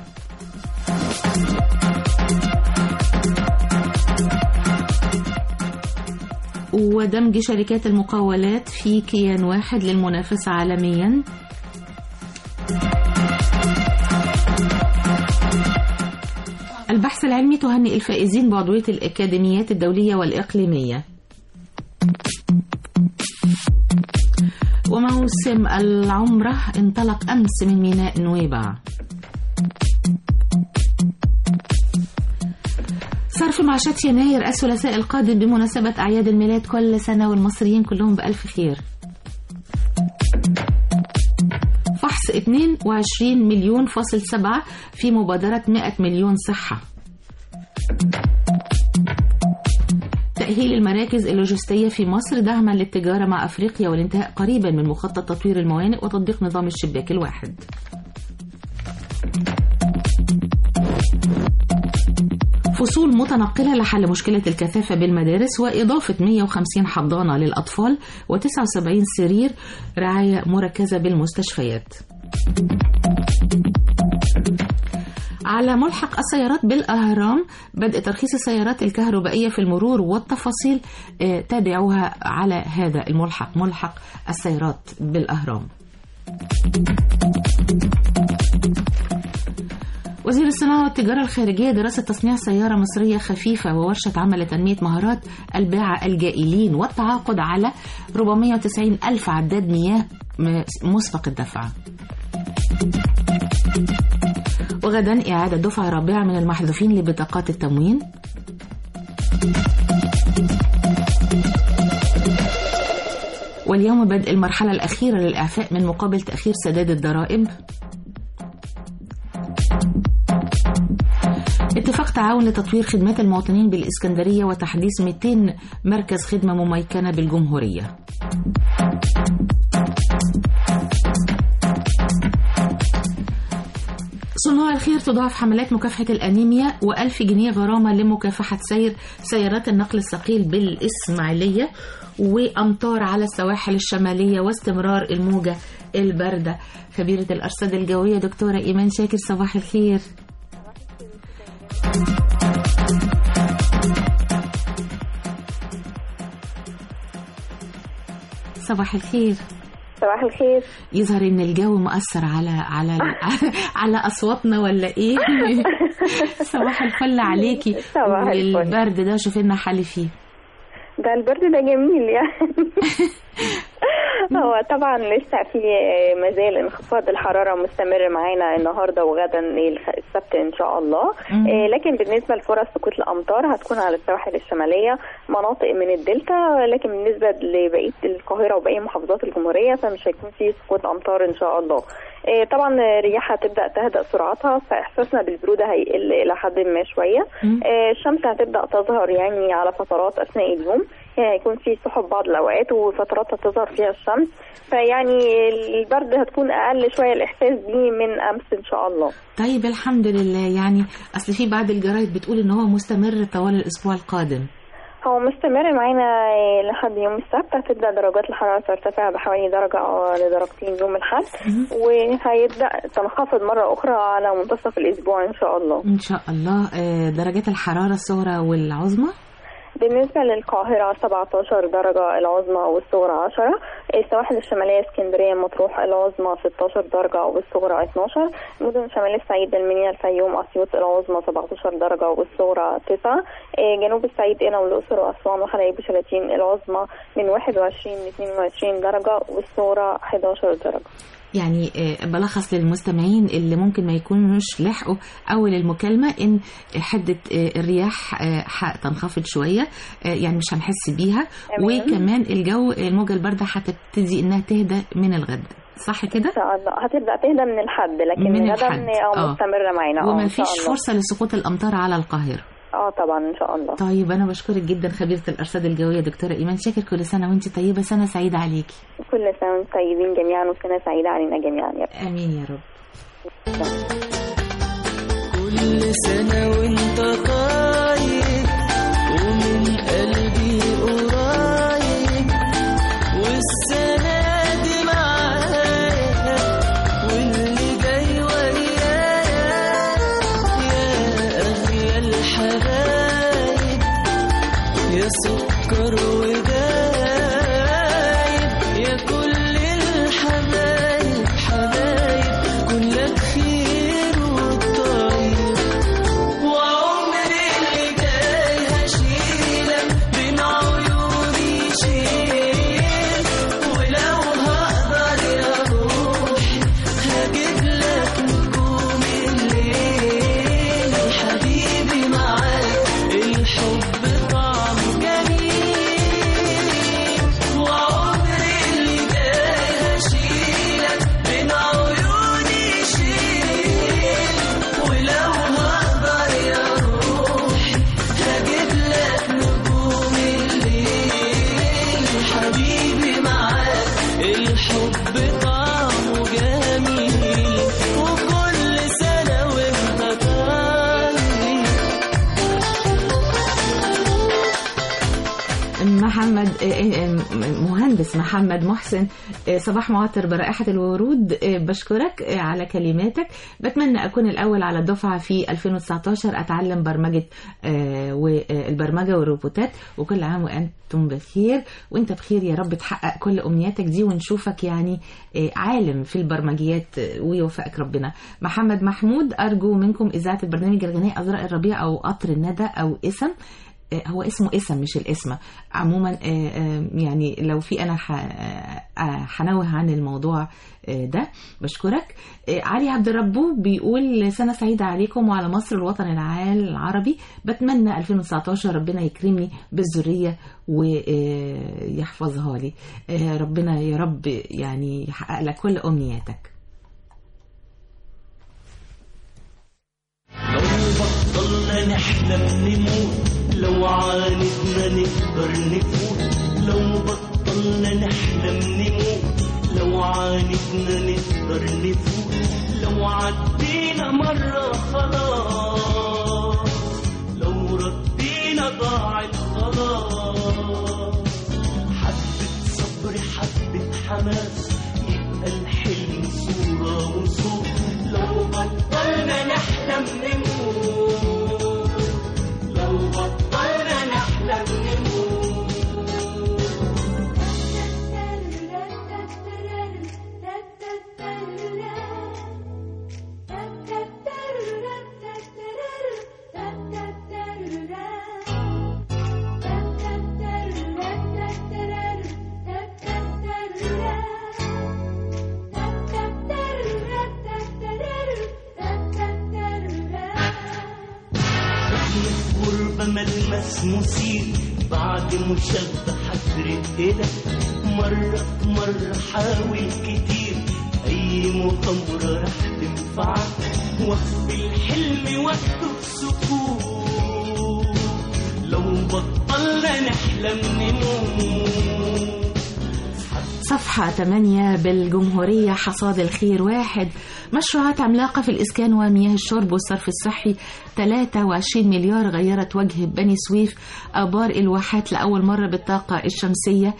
ودمج شركات المقاولات في كيان واحد للمنافسة عالميا البحث العلمي تهنئ الفائزين بعضوية الأكاديميات الدولية والإقليمية وموسم العمرة انطلق أمس من ميناء نويبع صرف معاشات يناير الثلاثاء القادم بمناسبة أعياد الميلاد كل سنة والمصريين كلهم بألف خير فحص 22 مليون فاصل سبعة في مبادرة 100 مليون صحة تأهيل المراكز اللوجستية في مصر دعما للتجارة مع أفريقيا والانتهاء قريبا من مخطط تطوير الموانئ وتطبيق نظام الشباك الواحد فصول متنقلة لحل مشكلة الكثافة بالمدارس وإضافة 150 حضانة للأطفال و79 سرير رعاية مركزة بالمستشفيات على ملحق السيارات بالأهرام بدء ترخيص السيارات الكهربائية في المرور والتفاصيل آه، تابعوها على هذا الملحق ملحق السيارات بالأهرام وزير الصناعة والتجارة الخارجية دراسة تصنيع سيارة مصرية خفيفة وورشة عمل لتنمية مهارات الباعة الجائلين والتعاقد على 490 ألف عداد مياه م- مسبق الدفع وغدا إعادة دفعة رابعة من المحذوفين لبطاقات التموين واليوم بدء المرحلة الأخيرة للإعفاء من مقابل تأخير سداد الضرائب اتفاق تعاون لتطوير خدمات المواطنين بالإسكندرية وتحديث 200 مركز خدمة مميكنة بالجمهورية صناع الخير تضاعف حملات مكافحة الأنيميا وألف جنيه غرامة لمكافحة سير سيارات النقل الثقيل بالإسماعيلية وأمطار على السواحل الشمالية واستمرار الموجة الباردة خبيرة الأرصاد الجوية دكتورة إيمان شاكر صباح الخير صباح الخير صباح الخير يظهر ان الجو مؤثر على على على اصواتنا ولا ايه صباح الفل عليكي صباح الفل. والبرد ده شوفي لنا حل فيه ده البرد ده جميل يعني هو طبعا لسه في مازال انخفاض الحراره مستمر معانا النهارده وغدا السبت ان شاء الله مم. آه، لكن بالنسبه لفرص سقوط الامطار هتكون على السواحل الشماليه مناطق من الدلتا لكن بالنسبه لبقيه القاهره وباقي محافظات الجمهوريه فمش هيكون في سقوط امطار ان شاء الله آه، طبعا الرياح هتبدا تهدأ سرعتها فاحساسنا بالبروده هيقل الى حد ما شويه مم. آه، الشمس هتبدا تظهر يعني على فترات اثناء اليوم يعني هيكون في سحب بعض الاوقات وفترات هتظهر فيها الشمس فيعني البرد هتكون اقل شويه الاحساس بيه من امس ان شاء الله طيب الحمد لله يعني اصل في بعض الجرايد بتقول ان هو مستمر طوال الاسبوع القادم هو مستمر معانا لحد يوم السبت هتبدا درجات الحراره ترتفع بحوالي درجه او لدرجتين يوم الاحد وهيبدا تنخفض مره اخرى على منتصف الاسبوع ان شاء الله ان شاء الله آه، درجات الحراره الصغرى والعظمى بالنسبة للقاهرة 17 درجة العظمى والصغرى 10 السواحل الشمالية اسكندرية مطروح العظمى 16 درجة والصغرى 12 مدن شمال الصعيد المنيا الفيوم أسيوط العظمى 17 درجة والصغرى 9 إيه، جنوب الصعيد قنا والأقصر وأسوان وحلايب وشلاتين العظمى من 21 ل 22 درجة والصغرى 11 درجة يعني آه، بلخص للمستمعين اللي ممكن ما يكونوش لحقوا اول المكالمه ان حده آه، الرياح آه، هتنخفض شويه آه، يعني مش هنحس بيها تمام. وكمان الجو الموجه البارده هتبتدي انها تهدى من الغد صح كده؟ إن شاء الله هتبدأ تهدى من الحد لكن من غدا الحد، أو آه. مستمرة معانا آه، وما إن شاء فيش الله. فرصه لسقوط الامطار على القاهره اه طبعا ان شاء الله طيب انا بشكرك جدا خبيره الارصاد الجويه دكتوره ايمان شاكر كل سنه وانت طيبه سنه سعيده عليكي كل سنة وانتم طيبين جميعا وسنة سعيدة علينا جميعا يا رب امين يا رب كل سنة وانت طيب ومن قلبي قريب والسنة دي معايا واللي جاي ويايا يا أغلى الحبايب يا سكر ودايب يا كل الحبايب حبايب كلك خير والطيب وعمري اللي جاي هشيلك بين عيوني شيل ولو هقدر يا روحي هجيب لك نجوم الليل حبيبي معاك الحب طعم جميل وعمري اللي جاي هشيلك بين عيوني شيل ولو هقدر يا روحي هجيب لك نجوم الليل حبيبي معاك الحب طعمه جميل وكل سنة وانت طيب محمد آه، آه، مهندس محمد محسن آه، صباح معطر برائحة الورود آه، بشكرك آه، على كلماتك بتمنى أكون الأول على الدفعة في 2019 أتعلم برمجة آه، والبرمجة والروبوتات وكل عام وأنتم بخير وأنت بخير يا رب تحقق كل أمنياتك دي ونشوفك يعني آه، عالم في البرمجيات آه، ويوفقك ربنا محمد محمود أرجو منكم إذاعة البرنامج الغنائي أزرق الربيع أو قطر الندى أو اسم آه، هو اسمه اسم مش الاسم عموما آه، آه، يعني لو في انا ح- آه، هنوه عن الموضوع آه، ده بشكرك آه، علي عبد الربو بيقول سنه سعيده عليكم وعلى مصر الوطن العال العربي بتمنى 2019 ربنا يكرمني بالذريه ويحفظها لي آه، ربنا يا رب يعني يحقق لك كل امنياتك لو بطلنا نحلم نموت لو عاندنا نقدر نفوت لو بطلنا نحلم نموت لو عاندنا نقدر نفوت لو عدينا مرة خلاص لو ردينا ضاعت خلاص حبة صبر حبة حماس يبقى الحلم صورة وصوت لو بطلنا نحلم نموت لو بطلنا نحلم نموت Da ملمس مثير بعد مشبع رقلك مرة مرة حاول كتير أي مغامرة رح تنفعك وقت الحلم وقته سكون لو بطلنا نحلم نموت صفحة 8 بالجمهورية حصاد الخير واحد مشروعات عملاقة في الإسكان ومياه الشرب والصرف الصحي 23 مليار غيرت وجه بني سويف آبار الواحات لأول مرة بالطاقة الشمسية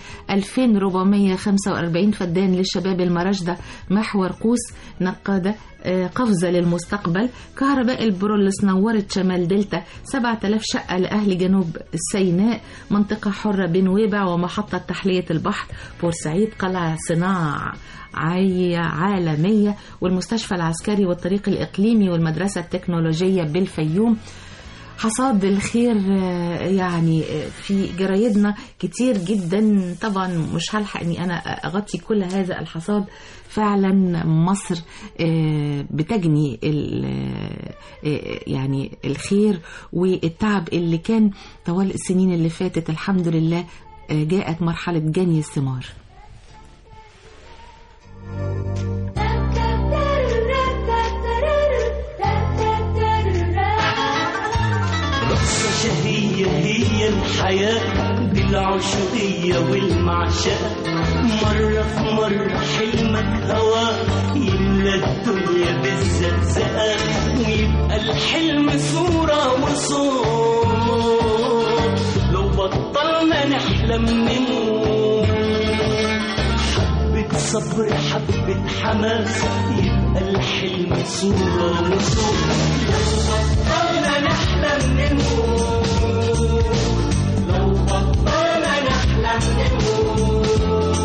2445 فدان للشباب المرشدة محور قوس نقادة آه، قفزة للمستقبل كهرباء البرولس نورت شمال دلتا 7000 شقة لأهل جنوب سيناء منطقة حرة بنويبع ومحطة تحلية البحر بورسعيد قلعة صناعة عي- عالمية والمستشفى العسكري والطريق الإقليمي والمدرسة التكنولوجية بالفيوم حصاد الخير آه، يعني آه، في جرايدنا كتير جدا طبعا مش هلحق اني انا اغطي كل هذا الحصاد فعلا مصر آه، بتجني ال- آه، يعني الخير والتعب اللي كان طوال السنين اللي فاتت الحمد لله آه، جاءت مرحلة جني الثمار رقصة شهية هي الحياة بالعشقية والمعشقة مرة في مرة حلمك هوا يملى الدنيا بالزقزقة ويبقى الحلم صورة وصوت لو بطلنا نحلم نموت حبة صبر حبة حماس يبقى الحلم صورة وصوت لو بطلنا نحلم نموت لو بطلنا نحلم نموت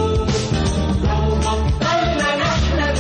لو بطلنا نحلم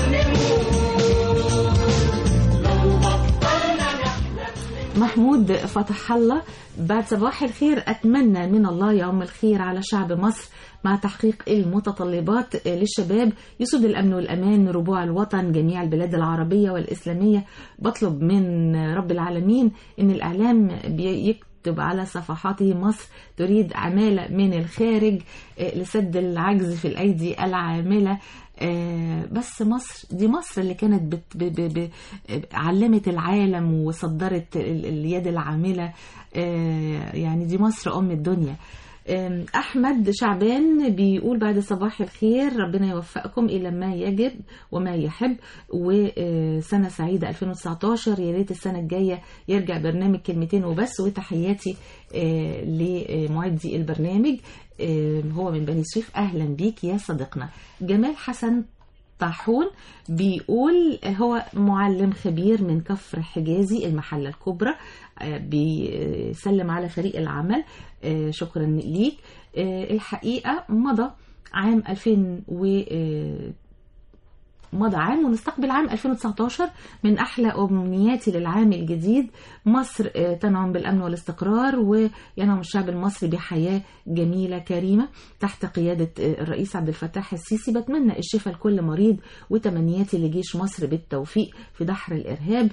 نموت لو بطلنا نحلم محمود فتح الله بعد صباح الخير أتمنى من الله يوم الخير على شعب مصر مع تحقيق المتطلبات للشباب يسود الأمن والأمان ربوع الوطن جميع البلاد العربية والإسلامية بطلب من رب العالمين أن الإعلام بيكتب على صفحاته مصر تريد عمالة من الخارج آه، لسد العجز في الأيدي العاملة آه، بس مصر دي مصر اللي كانت بت ب ب ب علمت العالم وصدرت ال- اليد العاملة آه، يعني دي مصر أم الدنيا آم، أحمد شعبان بيقول بعد صباح الخير ربنا يوفقكم إلى ما يجب وما يحب وسنة سعيدة 2019 يا ريت السنة الجاية يرجع برنامج كلمتين وبس وتحياتي آه، لمعدي البرنامج آه، هو من بني سويف أهلا بيك يا صديقنا جمال حسن طاحون بيقول هو معلم خبير من كفر حجازي المحلة الكبرى آه، بيسلم على فريق العمل آه، شكرا ليك آه، الحقيقة مضى عام 2000 و آه، مضى عام ونستقبل عام 2019 من أحلى أمنياتي للعام الجديد مصر آه، تنعم بالأمن والاستقرار وينعم الشعب المصري بحياة جميلة كريمة تحت قيادة آه، الرئيس عبد الفتاح السيسي بتمنى الشفاء لكل مريض وتمنياتي لجيش مصر بالتوفيق في دحر الإرهاب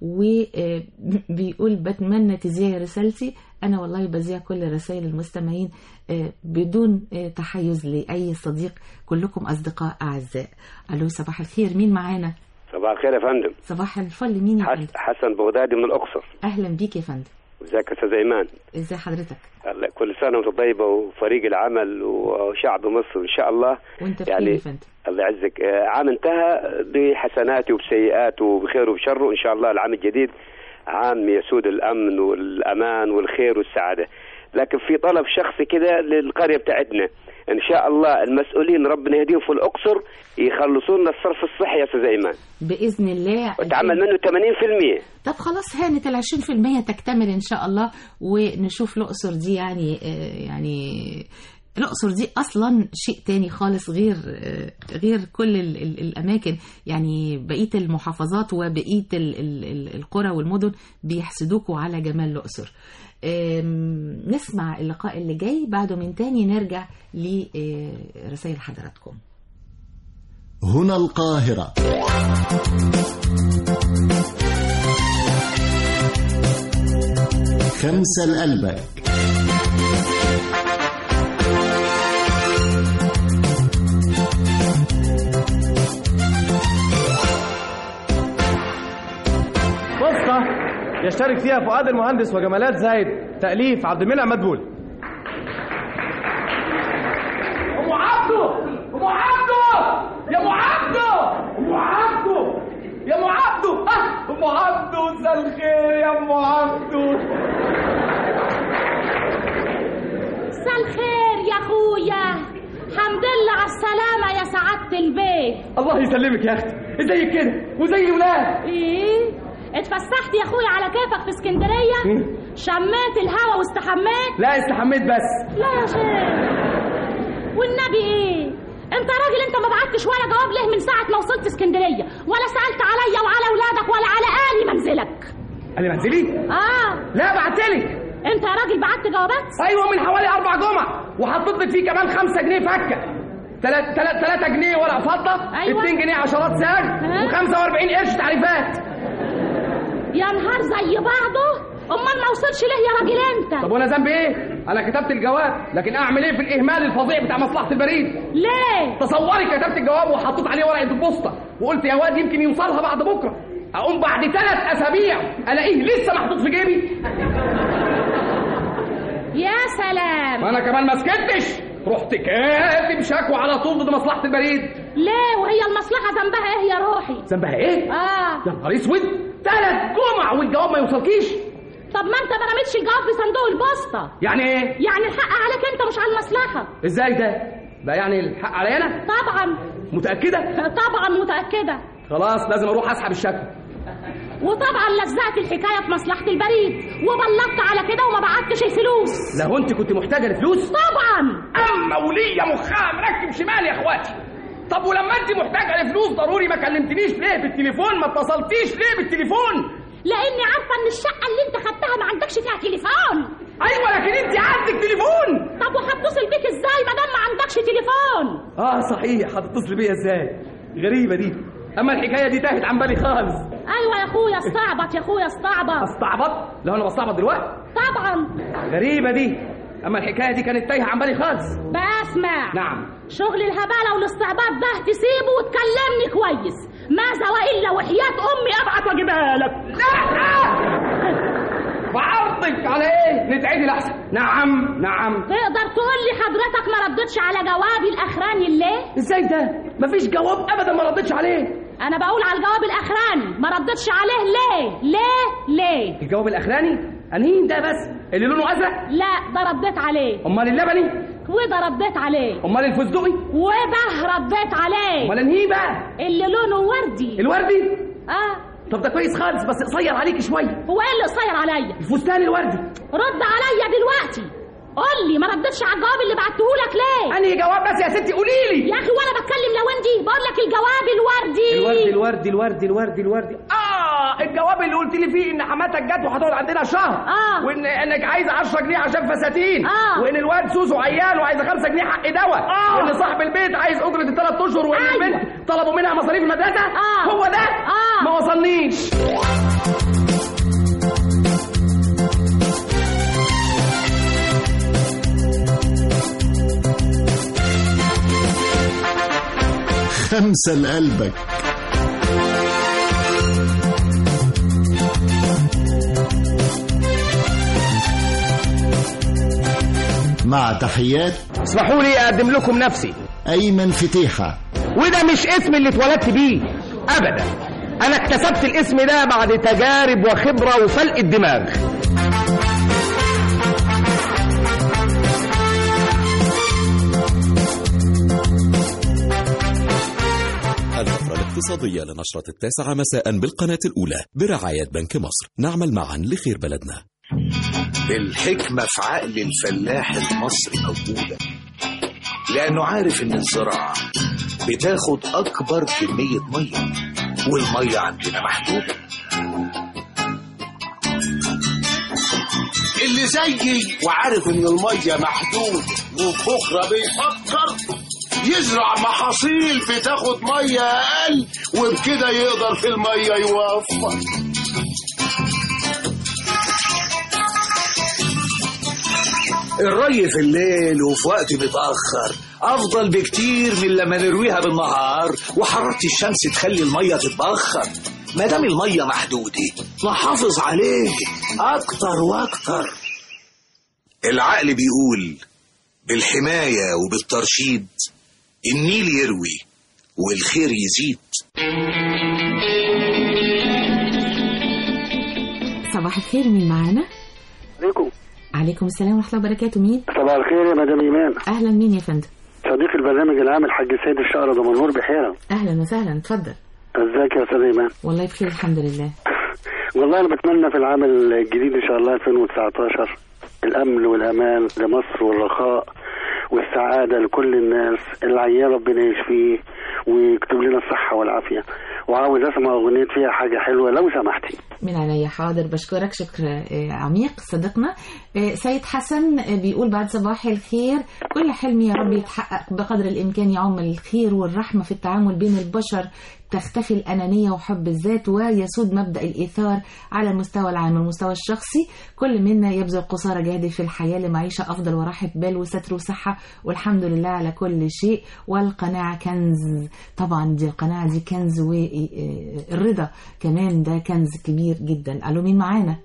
وبيقول بتمنى تذيع رسالتي أنا والله بذيع كل رسائل المستمعين آه، بدون آه، تحيز لأي صديق كلكم أصدقاء أعزاء ألو صباح الخير مين معانا صباح الخير يا فندم صباح الفل مين يا فندم حس- حسن بغدادي من الاقصر أهلا بيك يا فندم ازيك يا استاذ ايمان ازي حضرتك الله- كل سنه وانت طيبه وفريق العمل وشعب مصر ان شاء الله وانت بخير يعني يا فندم الله يعزك آه، عام انتهى بحسناته وبسيئاته وبخيره وبشره ان شاء الله العام الجديد عام يسود الامن والامان والخير والسعاده لكن في طلب شخصي كده للقريه بتاعتنا ان شاء الله المسؤولين ربنا يهديهم في الاقصر يخلصوا لنا الصرف الصحي يا استاذ ايمان بإذن الله وتعمل منه 80% طب خلاص هانت ال 20% تكتمل إن شاء الله ونشوف الأقصر دي يعني آه، يعني الأقصر دي أصلا شيء تاني خالص غير آه، غير كل ال- ال- الأماكن يعني بقية المحافظات وبقية ال- ال- ال- القرى والمدن بيحسدوكوا على جمال الأقصر آم، نسمع اللقاء اللي جاي بعده من تاني نرجع لرسائل حضراتكم هنا القاهرة خمسة لقلبك قصة يشترك فيها فؤاد المهندس وجمالات زايد تأليف عبد المنعم مدبول ام عبده ام عبده يا ام عبده ام عبده يا ام عبده اه ام عبده مساء الخير يا ام عبده مساء الخير يا اخويا حمد لله على السلامة يا سعادة البيت الله يسلمك يا اختي ازيك كده وزي الولاد ايه اتفسحت يا اخويا على كيفك في اسكندرية شميت الهوا واستحميت لا استحميت بس لا يا شيخ والنبي ايه انت راجل انت ما بعتش ولا جواب له من ساعة ما وصلت اسكندرية ولا سألت عليا وعلى اولادك ولا على اهلي منزلك قال لي منزلي اه لا بعتلك انت يا راجل بعت جوابات ايوه من حوالي اربع جمع وحطيت لك فيه كمان خمسة جنيه فكه تلات تلات تلاتة جنيه ورق فضة أيوة. 2 جنيه عشرات سعر ها؟ و45 قرش تعريفات يا نهار زي بعضه امال ما وصلش ليه يا راجل انت طب وانا ذنبي ايه؟ انا كتبت الجواب لكن اعمل ايه في الاهمال الفظيع بتاع مصلحة البريد؟ ليه؟ تصوري كتبت الجواب وحطيت عليه ورقة البوسطة وقلت يا واد يمكن يوصلها بعد بكرة اقوم بعد ثلاث اسابيع الاقيه لسه محطوط في جيبي يا سلام ما انا كمان ما سكتش رحت كاتب شكوى على طول ضد مصلحة البريد ليه وهي المصلحة ذنبها ايه يا روحي ذنبها ايه؟ اه يا نهار اسود ثلاث جمع والجواب ما يوصلكيش طب ما انت ما رميتش الجواب في صندوق البوسطة يعني ايه؟ يعني الحق عليك انت مش على المصلحة ازاي ده؟ ده يعني الحق عليا انا؟ طبعا متأكدة؟ طبعا متأكدة خلاص لازم اروح اسحب الشكوى وطبعا لزقت الحكاية في مصلحة البريد وبلغت على كده وما بعتش الفلوس لو انت كنت محتاجة لفلوس؟ طبعا اما ولية مخها مركب شمال يا اخواتي طب ولما انت محتاجة لفلوس ضروري ما كلمتنيش ليه بالتليفون ما اتصلتيش ليه بالتليفون لاني عارفة ان الشقة اللي انت خدتها ما عندكش فيها تليفون ايوه لكن انت عندك تليفون طب وهتصل بيك ازاي ما دام ما عندكش تليفون اه صحيح هتتصل بيا ازاي غريبة دي اما الحكاية دي تاهت عن بالي خالص ايوه يا اخويا استعبط يا اخويا استعبط استعبط لو انا بستعبط دلوقتي طبعا غريبة دي اما الحكاية دي كانت تايهة عن بالي خالص بقى اسمع نعم شغل الهبالة والاستعباط ده تسيبه وتكلمني كويس ماذا والا وحياة امي ابعت واجيبها لك لا بعرضك على ايه نتعدي الاحسن نعم نعم تقدر تقول لي حضرتك ما ردتش على جوابي الاخراني ليه ازاي ده مفيش جواب ابدا ما ردتش عليه انا بقول على الجواب الاخراني ما ردتش عليه ليه ليه ليه الجواب الاخراني انهين ده بس اللي لونه ازرق لا ده رديت عليه امال اللبني وده رديت عليه امال الفستقي وده رديت عليه امال انهي بقى اللي لونه وردي الوردي اه طب ده كويس خالص بس قصير عليك شويه هو ايه اللي قصير عليا الفستان الوردي رد عليا دلوقتي قول لي ما ردتش على الجواب اللي بعته لك ليه انهي جواب بس يا ستي قولي لي يا اخي وانا بتكلم لوندي بقول لك الجواب الوردي الوردي الوردي الوردي الوردي الوردي اه الجواب اللي قلت لي فيه ان حماتك جت وهتقعد عندنا شهر اه وان انك عايزه 10 جنيه عشان فساتين اه وان الواد سوسو عيان وعايزه 5 جنيه حق دواء آه. وان صاحب البيت عايز اجره الثلاث اشهر وان أيوة. البنت طلبوا منها مصاريف المدرسه آه. هو ده آه. ما وصلنيش خمسة لقلبك مع تحيات اسمحوا لي اقدم لكم نفسي أيمن فتيحة وده مش اسم اللي اتولدت بيه ابدا انا اكتسبت الاسم ده بعد تجارب وخبره وفلق الدماغ الفقرة الاقتصادية لنشرة التاسعة مساء بالقناة الأولى برعاية بنك مصر نعمل معا لخير بلدنا الحكمة في عقل الفلاح المصري موجودة لأنه عارف إن الزراعة بتاخد أكبر كمية مية والمية عندنا محدودة اللي زيي وعارف إن المية محدودة وبكرة بيفكر يزرع محاصيل بتاخد مية أقل وبكده يقدر في المية يوفر الري في الليل وفي وقت متأخر أفضل بكتير من لما نرويها بالنهار وحرارة الشمس تخلي المية تتبخر ما دام المية محدودة نحافظ عليه أكتر وأكتر العقل بيقول بالحماية وبالترشيد النيل يروي والخير يزيد صباح الخير مين معانا عليكم عليكم السلام ورحمه الله وبركاته مين صباح الخير يا مدام ايمان اهلا مين يا فندم صديق البرنامج العام الحاج سيد الشقرة دمنهور بحيرة اهلا وسهلا اتفضل ازيك يا استاذ ايمان والله بخير الحمد لله والله انا بتمنى في العام الجديد ان شاء الله 2019 الامن والامان لمصر والرخاء والسعادة لكل الناس العيان ربنا يشفيه ويكتب لنا الصحة والعافية وعاوز اسمع اغنية فيها حاجة حلوة لو سمحتي من عليا حاضر بشكرك شكر آه، عميق صديقنا آه، سيد حسن آه، بيقول بعد صباح الخير كل حلم يا رب يتحقق بقدر الإمكان يعم الخير والرحمة في التعامل بين البشر تختفي الأنانية وحب الذات ويسود مبدأ الإيثار على المستوى العام المستوى الشخصي كل منا يبذل قصارى جهده في الحياة لمعيشة أفضل وراحة بال وستر وصحة والحمد لله على كل شيء والقناعة كنز طبعا دي القناعة دي كنز والرضا كمان ده كنز كبير جدا ألو مين معانا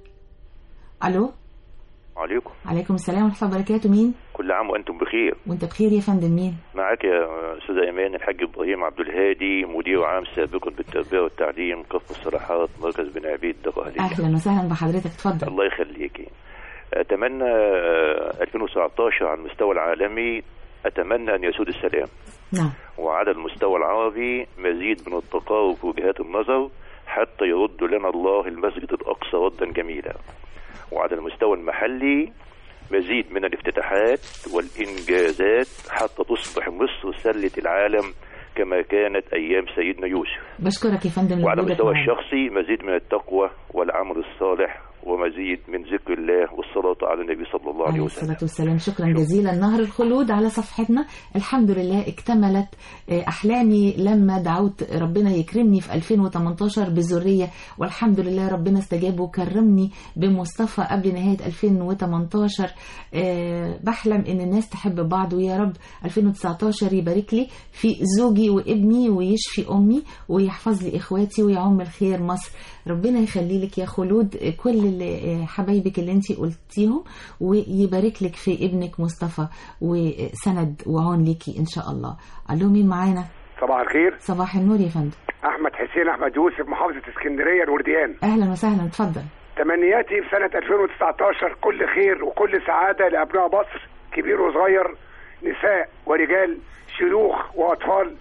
ألو عليكم عليكم السلام ورحمة الله وبركاته مين كل عام وانتم بخير وانت بخير يا فندم مين معك يا استاذ ايمان الحاج ابراهيم عبد الهادي مدير عام سابق بالتربيه والتعليم كفر الصلاحات مركز بن عبيد دقهليه أهلا وسهلا بحضرتك اتفضل الله يخليكي اتمنى آه، 2019 على المستوى العالمي اتمنى ان يسود السلام نعم وعلى المستوى العربي مزيد من التقارب في وجهات النظر حتى يرد لنا الله المسجد الأقصى ردا جميلا وعلى المستوى المحلي مزيد من الافتتاحات والإنجازات حتى تصبح مصر سلة العالم كما كانت أيام سيدنا يوسف بشكرك يا فندم وعلى لوجودك المستوى معنا. الشخصي مزيد من التقوى والعمل الصالح ومزيد من ذكر الله والصلاة على النبي صلى الله عليه عليه وسلم الصلاة والسلام شكرا جزيلا نهر الخلود على صفحتنا الحمد لله اكتملت آه، أحلامي لما دعوت ربنا يكرمني في 2018 بذرية والحمد لله ربنا استجاب وكرمني بمصطفى قبل نهاية 2018 آه، بحلم إن الناس تحب بعض ويا رب 2019 يبارك لي في زوجي وابني ويشفي أمي ويحفظ لي إخواتي ويعم الخير مصر ربنا يخلي لك يا خلود كل اللي- حبايبك اللي انت قلتيهم ويبارك لك في ابنك مصطفى وسند وعون ليكي ان شاء الله الو مين معانا صباح الخير صباح النور يا فندم احمد حسين احمد يوسف محافظه اسكندريه الورديان اهلا وسهلا اتفضل تمنياتي في سنه 2019 كل خير وكل سعاده لابناء مصر كبير وصغير نساء ورجال شيوخ واطفال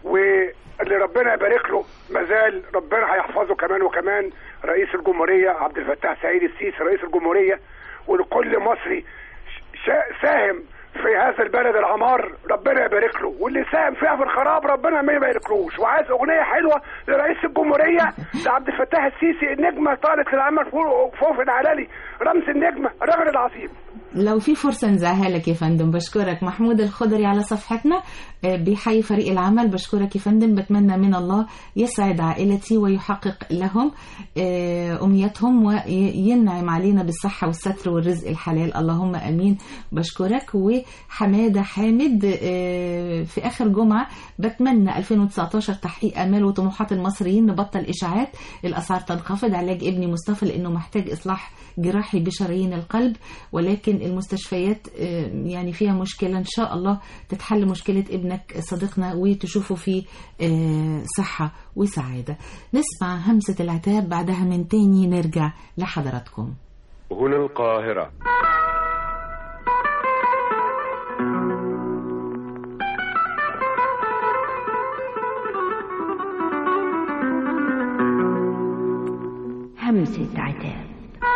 واللي ربنا يبارك له مازال ربنا هيحفظه كمان وكمان رئيس الجمهوريه عبد الفتاح سعيد السيسي رئيس الجمهوريه ولكل مصري شا- ساهم في هذا البلد العمار ربنا يبارك له واللي ساهم فيها في الخراب ربنا ما يباركلوش وعايز اغنيه حلوه لرئيس الجمهوريه لعبد الفتاح السيسي النجمه طالت في العمل فوق فوق العلالي رمز النجمه الرجل العظيم لو في فرصة نزعها لك يا فندم بشكرك محمود الخضري على صفحتنا آه، بيحيي فريق العمل بشكرك يا فندم بتمنى من الله يسعد عائلتي ويحقق لهم آه، أمنياتهم وينعم علينا بالصحة والستر والرزق الحلال اللهم أمين بشكرك وحمادة حامد آه، في آخر جمعة بتمنى 2019 تحقيق آمال وطموحات المصريين نبطل إشاعات الأسعار تنخفض علاج ابني مصطفى لأنه محتاج إصلاح جراحي بشرايين القلب ولكن المستشفيات آه، يعني فيها مشكلة إن شاء الله تتحل مشكلة ابنك صديقنا وتشوفه في آه، صحة وسعادة نسمع همسة العتاب بعدها من تاني نرجع لحضراتكم هنا القاهرة همسة عتاب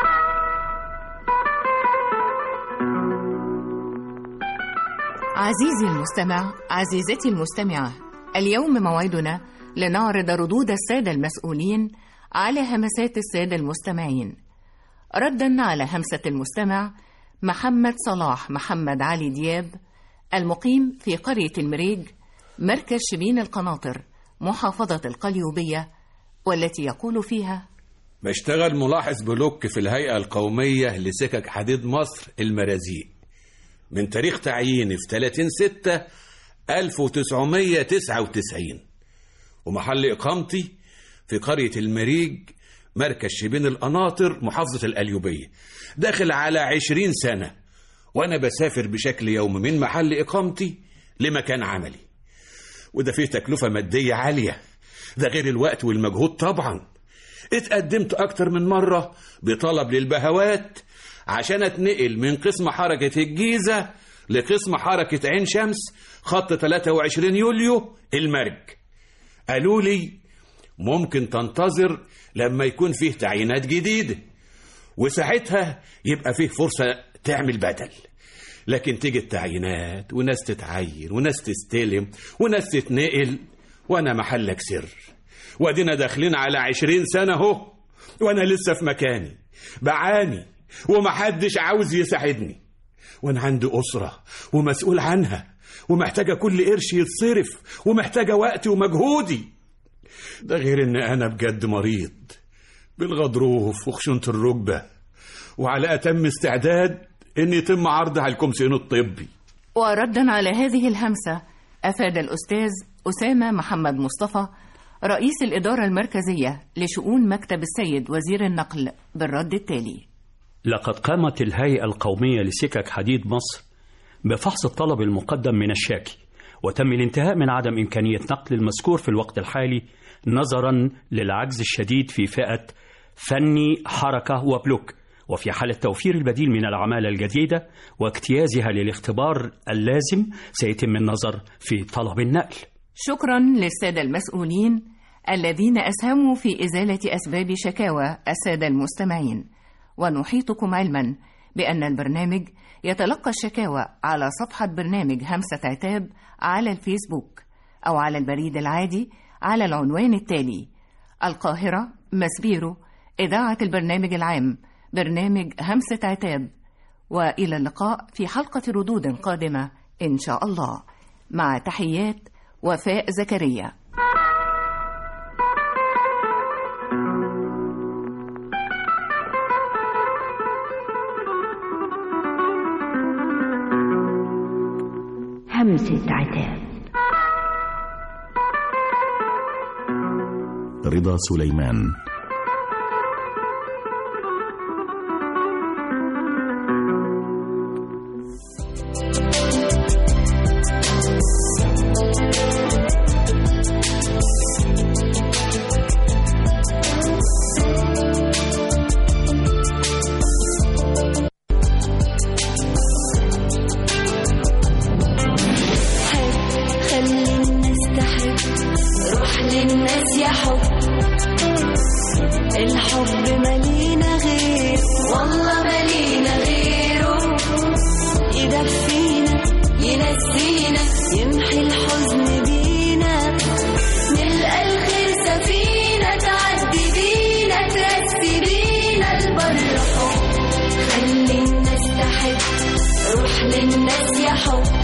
عزيزي المستمع عزيزتي المستمعة اليوم موعدنا لنعرض ردود السادة المسؤولين على همسات السادة المستمعين ردا على همسة المستمع محمد صلاح محمد علي دياب المقيم في قرية المريج مركز شبين القناطر محافظة القليوبية والتي يقول فيها بشتغل ملاحظ بلوك في الهيئة القومية لسكك حديد مصر المرازيق من تاريخ تعييني في 30 6 1999 ومحل إقامتي في قرية المريج مركز شبين القناطر محافظة القليوبية داخل على 20 سنة وأنا بسافر بشكل يومي من محل إقامتي لمكان عملي وده فيه تكلفة مادية عالية ده غير الوقت والمجهود طبعا اتقدمت أكتر من مرة بطلب للبهوات عشان اتنقل من قسم حركة الجيزة لقسم حركة عين شمس خط 23 يوليو المرج قالوا لي ممكن تنتظر لما يكون فيه تعيينات جديدة وساعتها يبقى فيه فرصة تعمل بدل لكن تيجي التعيينات وناس تتعين وناس تستلم وناس تتنقل وانا محلك سر وادينا داخلين على عشرين سنة اهو وانا لسه في مكاني بعاني ومحدش عاوز يساعدني وانا عندي أسرة ومسؤول عنها ومحتاجة كل قرش يتصرف ومحتاجة وقتي ومجهودي ده غير ان انا بجد مريض بالغضروف وخشونة الركبة وعلى اتم استعداد ان يتم عرض على الكومسيون الطبي وردا على هذه الهمسة أفاد الأستاذ أسامة محمد مصطفى رئيس الإدارة المركزية لشؤون مكتب السيد وزير النقل بالرد التالي لقد قامت الهيئة القومية لسكك حديد مصر بفحص الطلب المقدم من الشاكي وتم الانتهاء من عدم إمكانية نقل المذكور في الوقت الحالي نظرا للعجز الشديد في فئة فني حركة وبلوك وفي حالة توفير البديل من العمالة الجديدة واجتيازها للاختبار اللازم سيتم النظر في طلب النقل شكرا للسادة المسؤولين الذين أسهموا في إزالة أسباب شكاوى السادة المستمعين ونحيطكم علما بأن البرنامج يتلقى الشكاوى على صفحة برنامج همسة عتاب على الفيسبوك أو على البريد العادي على العنوان التالي القاهرة مسبيرو إذاعة البرنامج العام برنامج همسة عتاب وإلى اللقاء في حلقة ردود قادمة إن شاء الله مع تحيات وفاء زكريا همسة عتاب رضا سليمان خلي الناس تحب روح للناس يا حب الحب مالينا غير والله مالينا غيره يدفينا ينسينا يمحي الحزن بينا نلقى الخير سفينة تعدي بينا ترسي بينا البر حب خلي الناس تحب روح للناس يا حب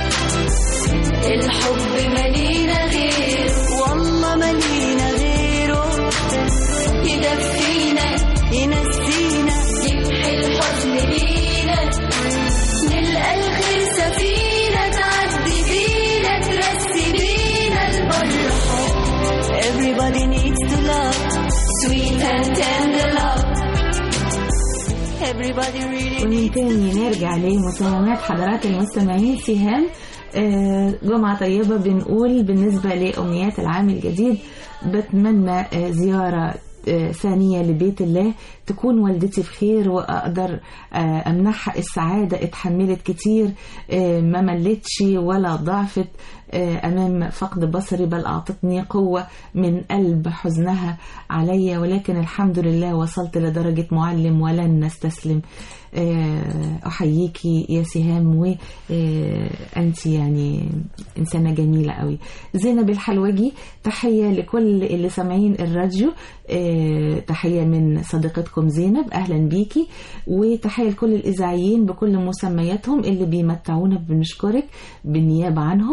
الحب مالينا غير والله مالينا غيره يدفينا ينسينا يمحي الحزن بينا نلقى الخير سفينة تعدي بينا ترسي بينا البر حب Everybody needs to love sweet and tender love Everybody really ومن تاني نرجع لمساهمات حضرات المستمعين سهام آه، جمعة طيبة بنقول بالنسبة لأمنيات العام الجديد بتمنى آه، زيارة آه، ثانية لبيت الله تكون والدتي بخير وأقدر آه، أمنحها السعادة اتحملت كتير آه، ما ملتش ولا ضعفت آه، أمام فقد بصري بل أعطتني قوة من قلب حزنها عليا ولكن الحمد لله وصلت لدرجة معلم ولن نستسلم آه، أحييكي يا سهام وأنت يعني إنسانة جميلة قوي زينب الحلوجي تحية لكل اللي سامعين الراديو آه، تحية من صديقتكم زينب أهلا بيكي وتحية لكل الإذاعيين بكل مسمياتهم اللي بيمتعونا بنشكرك بالنيابة عنهم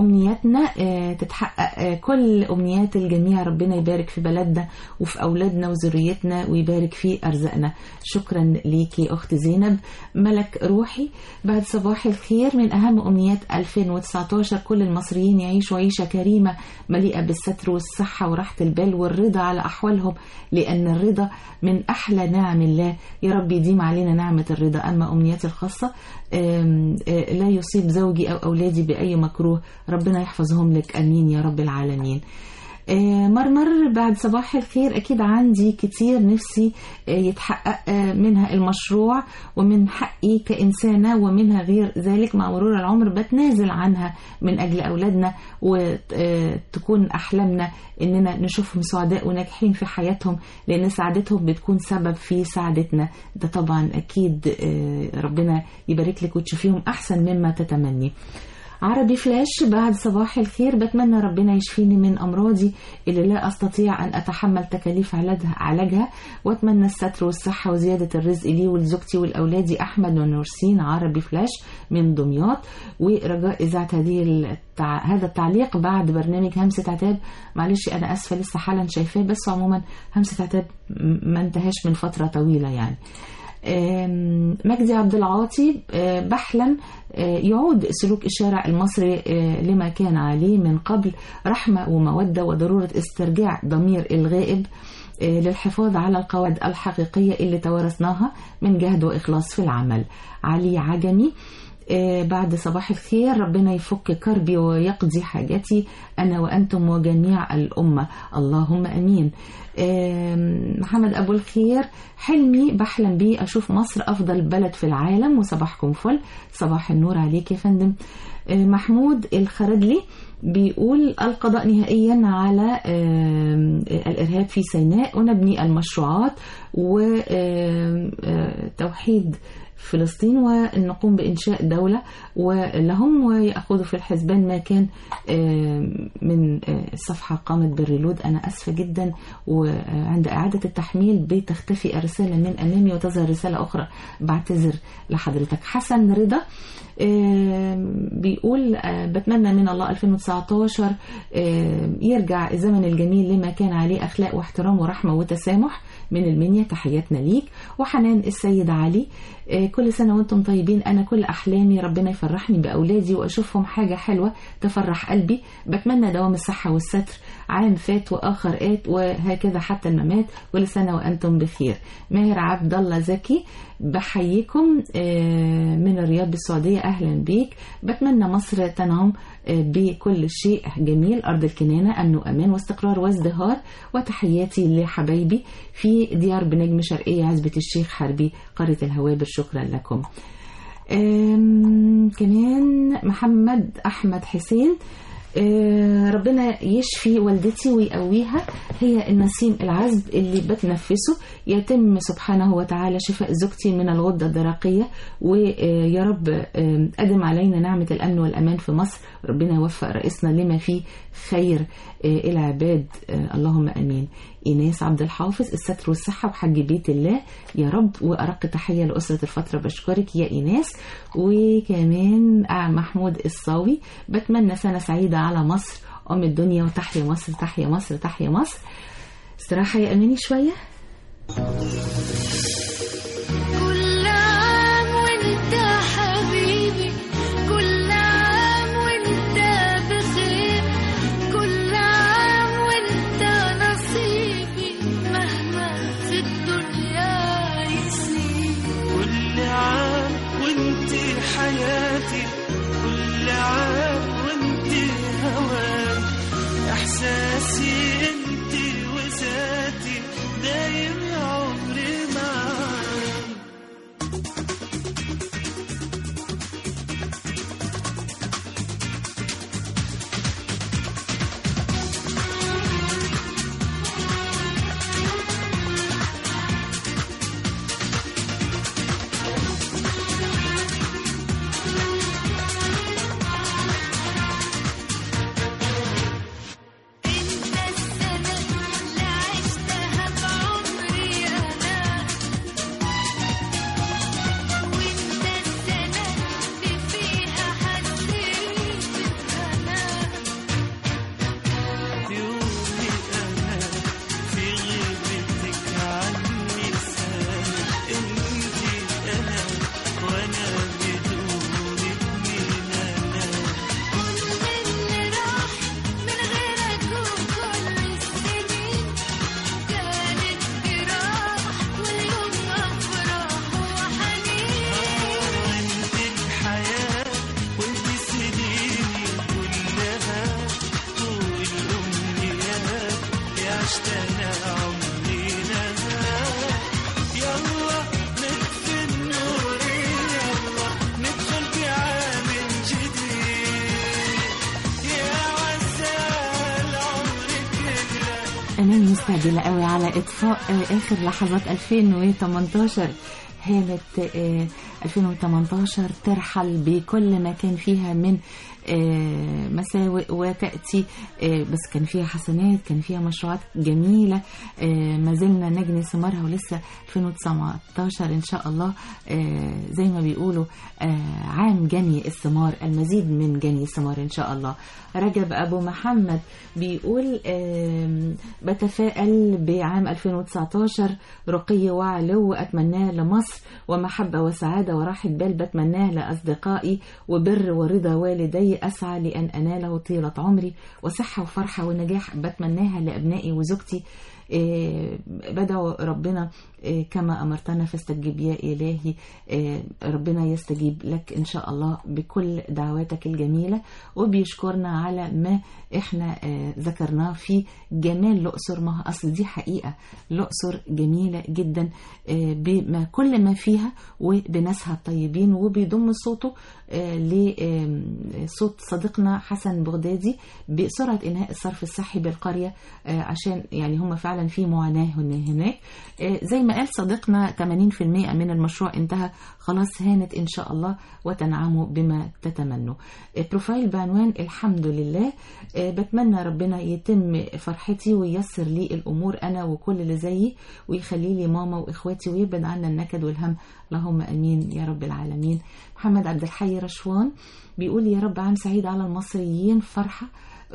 أمنياتنا آه، تتحقق آه، كل أمنيات الجميع ربنا يبارك في بلدنا وفي أولادنا وذريتنا ويبارك في أرزاقنا شكرا ليكي أخت زينب ملك روحي بعد صباح الخير من أهم أمنيات 2019 كل المصريين يعيشوا عيشة كريمة مليئة بالستر والصحة وراحة البال والرضا على أحوالهم لأن الرضا من أحلى نعم الله يا رب يديم علينا نعمة الرضا أما أمنياتي الخاصة آم، آه، لا يصيب زوجي أو أولادي بأي مكروه ربنا يحفظهم لك أمين يا رب العالمين آه، مرمر بعد صباح الخير أكيد عندي كتير نفسي آه، يتحقق آه، منها المشروع ومن حقي كإنسانة ومنها غير ذلك مع مرور العمر بتنازل عنها من أجل أولادنا وتكون أحلامنا إننا نشوفهم سعداء وناجحين في حياتهم لأن سعادتهم بتكون سبب في سعادتنا ده طبعا أكيد آه، ربنا يبارك لك وتشوفيهم أحسن مما تتمني عربي فلاش بعد صباح الخير بتمنى ربنا يشفيني من أمراضي اللي لا أستطيع أن أتحمل تكاليف علاجها, علاجها وأتمنى الستر والصحة وزيادة الرزق لي ولزوجتي ولأولادي أحمد ونورسين عربي فلاش من دمياط ورجاء إذاعة هذه التع... هذا التعليق بعد برنامج همسة عتاب معلش أنا أسفة لسه حالا شايفاه بس عموما همسة عتاب م- ما انتهاش من فترة طويلة يعني آم، مجدي عبد العاطي آه، بحلم آه، يعود سلوك الشارع المصري آه، لما كان عليه من قبل رحمة ومودة وضرورة استرجاع ضمير الغائب آه، للحفاظ على القواعد الحقيقية اللي توارثناها من جهد وإخلاص في العمل علي عجمي آه، بعد صباح الخير ربنا يفك كربي ويقضي حاجتي أنا وأنتم وجميع الأمة اللهم أمين آم، محمد أبو الخير حلمي بحلم بيه أشوف مصر أفضل بلد في العالم وصباحكم فل صباح النور عليك يا فندم آه، محمود الخردلي بيقول القضاء نهائيا على آم، الإرهاب في سيناء ونبني المشروعات وتوحيد فلسطين ونقوم بإنشاء دولة ولهم ويأخذوا في الحسبان ما كان آم، من آه، صفحة قامت بالريلود أنا أسفة جدا وعند إعادة التحميل بتختفي الرسالة من أمامي وتظهر رسالة أخرى بعتذر لحضرتك حسن رضا آم، بيقول آه، بتمنى من الله 2019 آم، يرجع الزمن الجميل لما كان عليه أخلاق واحترام ورحمة وتسامح من المنيا تحياتنا ليك وحنان السيد علي آه، كل سنة وانتم طيبين أنا كل أحلامي ربنا يفرحني بأولادي وأشوفهم حاجة حلوة تفرح قلبي بتمنى دوام الصحة والستر عام فات وآخر آت وهكذا حتى الممات كل سنة وأنتم بخير ماهر عبد الله زكي بحييكم آه، من الرياض بالسعودية أهلا بيك بتمنى مصر تنعم آه، بكل شيء جميل أرض الكنانة أمن وأمان واستقرار وازدهار وتحياتي لحبايبي في ديار بنجم شرقية عزبة الشيخ حربي قرية الهوابر شكرا لكم آم، كمان محمد أحمد حسين آه، ربنا يشفي والدتي ويقويها هي النسيم العذب اللي بتنفسه يتم سبحانه وتعالى شفاء زوجتي من الغدة الدرقية ويا رب آه، أدم علينا نعمة الأمن والأمان في مصر ربنا يوفق رئيسنا لما فيه خير آه، العباد آه، اللهم أمين إيناس عبد الحافظ الستر والصحة وحج بيت الله يا رب وأرق تحية لأسرة الفترة بشكرك يا إيناس وكمان آه، محمود الصاوي بتمنى سنة سعيدة على مصر أم الدنيا وتحيا مصر تحيا مصر تحيا مصر استراحة يا أماني شوية كل عام وانت حبيبي كل عام وانت بخير كل عام وانت نصيبي مهما في الدنيا يصير كل عام وانت حياتي كل عام وانت هواي احساسي انت وذاتي دايم يا عمري كمان مستعجلة قوي على إطفاء آه، آخر لحظات 2018 هانت آه، 2018 ترحل بكل ما كان فيها من آه، مساوئ وتأتي آه، بس كان فيها حسنات كان فيها مشروعات جميلة آه، ما زلنا نجني ثمارها ولسه 2019 إن شاء الله آه، زي ما بيقولوا آه، عام جني الثمار المزيد من جني الثمار إن شاء الله رجب أبو محمد بيقول آم، بتفائل بعام 2019 رقي وعلو أتمناه لمصر ومحبة وسعادة وراحة بال بتمناه لأصدقائي وبر ورضا والدي أسعى لأن أناله طيلة عمري وصحة وفرحة ونجاح بتمناها لأبنائي وزوجتي آه، بدعو ربنا آه، كما أمرتنا فاستجب يا إلهي آه، ربنا يستجيب لك إن شاء الله بكل دعواتك الجميلة وبيشكرنا على ما إحنا آه، ذكرناه في جمال الأقصر ما هو أصل دي حقيقة الأقصر جميلة جدا آه، بما كل ما فيها وبناسها الطيبين وبيضم صوته آه، لصوت صديقنا حسن بغدادي بسرعة إنهاء الصرف الصحي بالقرية آه، عشان يعني هم فعلا في معاناة هنا- هناك آه، زي ما قال صديقنا 80% من المشروع انتهى خلاص هانت إن شاء الله وتنعموا بما تتمنوا آه، بروفايل بعنوان الحمد لله آه، بتمنى ربنا يتم فرحتي وييسر لي الأمور أنا وكل اللي زيي ويخلي لي ماما وإخواتي ويبعد عنا النكد والهم اللهم أمين يا رب العالمين محمد عبد الحي رشوان بيقول يا رب عام سعيد على المصريين فرحة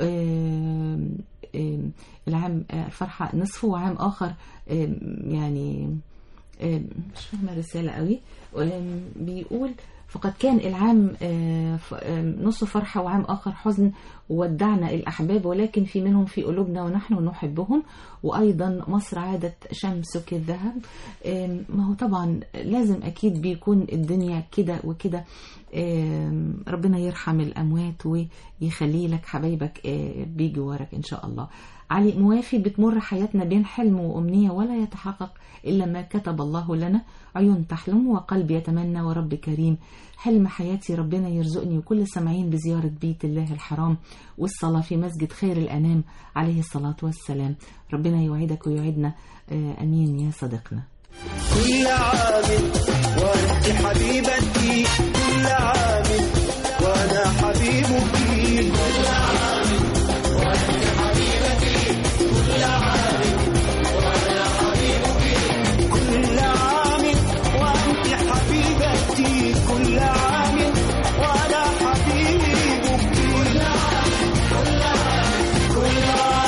آم، آم، العام آه، الفرحة نصفه وعام آخر آم، يعني آم، مش فاهمة الرسالة قوي آم، بيقول فقد كان العام آه، ف- آم، نص فرحة وعام آخر حزن ودعنا الأحباب ولكن في منهم في قلوبنا ونحن نحبهم وأيضا مصر عادت شمسك الذهب آم، ما هو طبعا لازم أكيد بيكون الدنيا كده وكده آم، ربنا يرحم الأموات ويخلي لك حبايبك آه، بجوارك إن شاء الله علي موافي بتمر حياتنا بين حلم وأمنية ولا يتحقق إلا ما كتب الله لنا عيون تحلم وقلب يتمنى ورب كريم حلم حياتي ربنا يرزقني وكل السامعين بزيارة بيت الله الحرام والصلاة في مسجد خير الأنام عليه الصلاة والسلام ربنا يوعدك ويوعدنا آه، أمين يا صديقنا كل عام وانت حبيبتي كل عام وانا حبيبك كل عام وانت حبيبتي كل عام وانا حبيبك كل عام وانت حبيبتي كل عام وانا حبيبك كل عام كل عام كل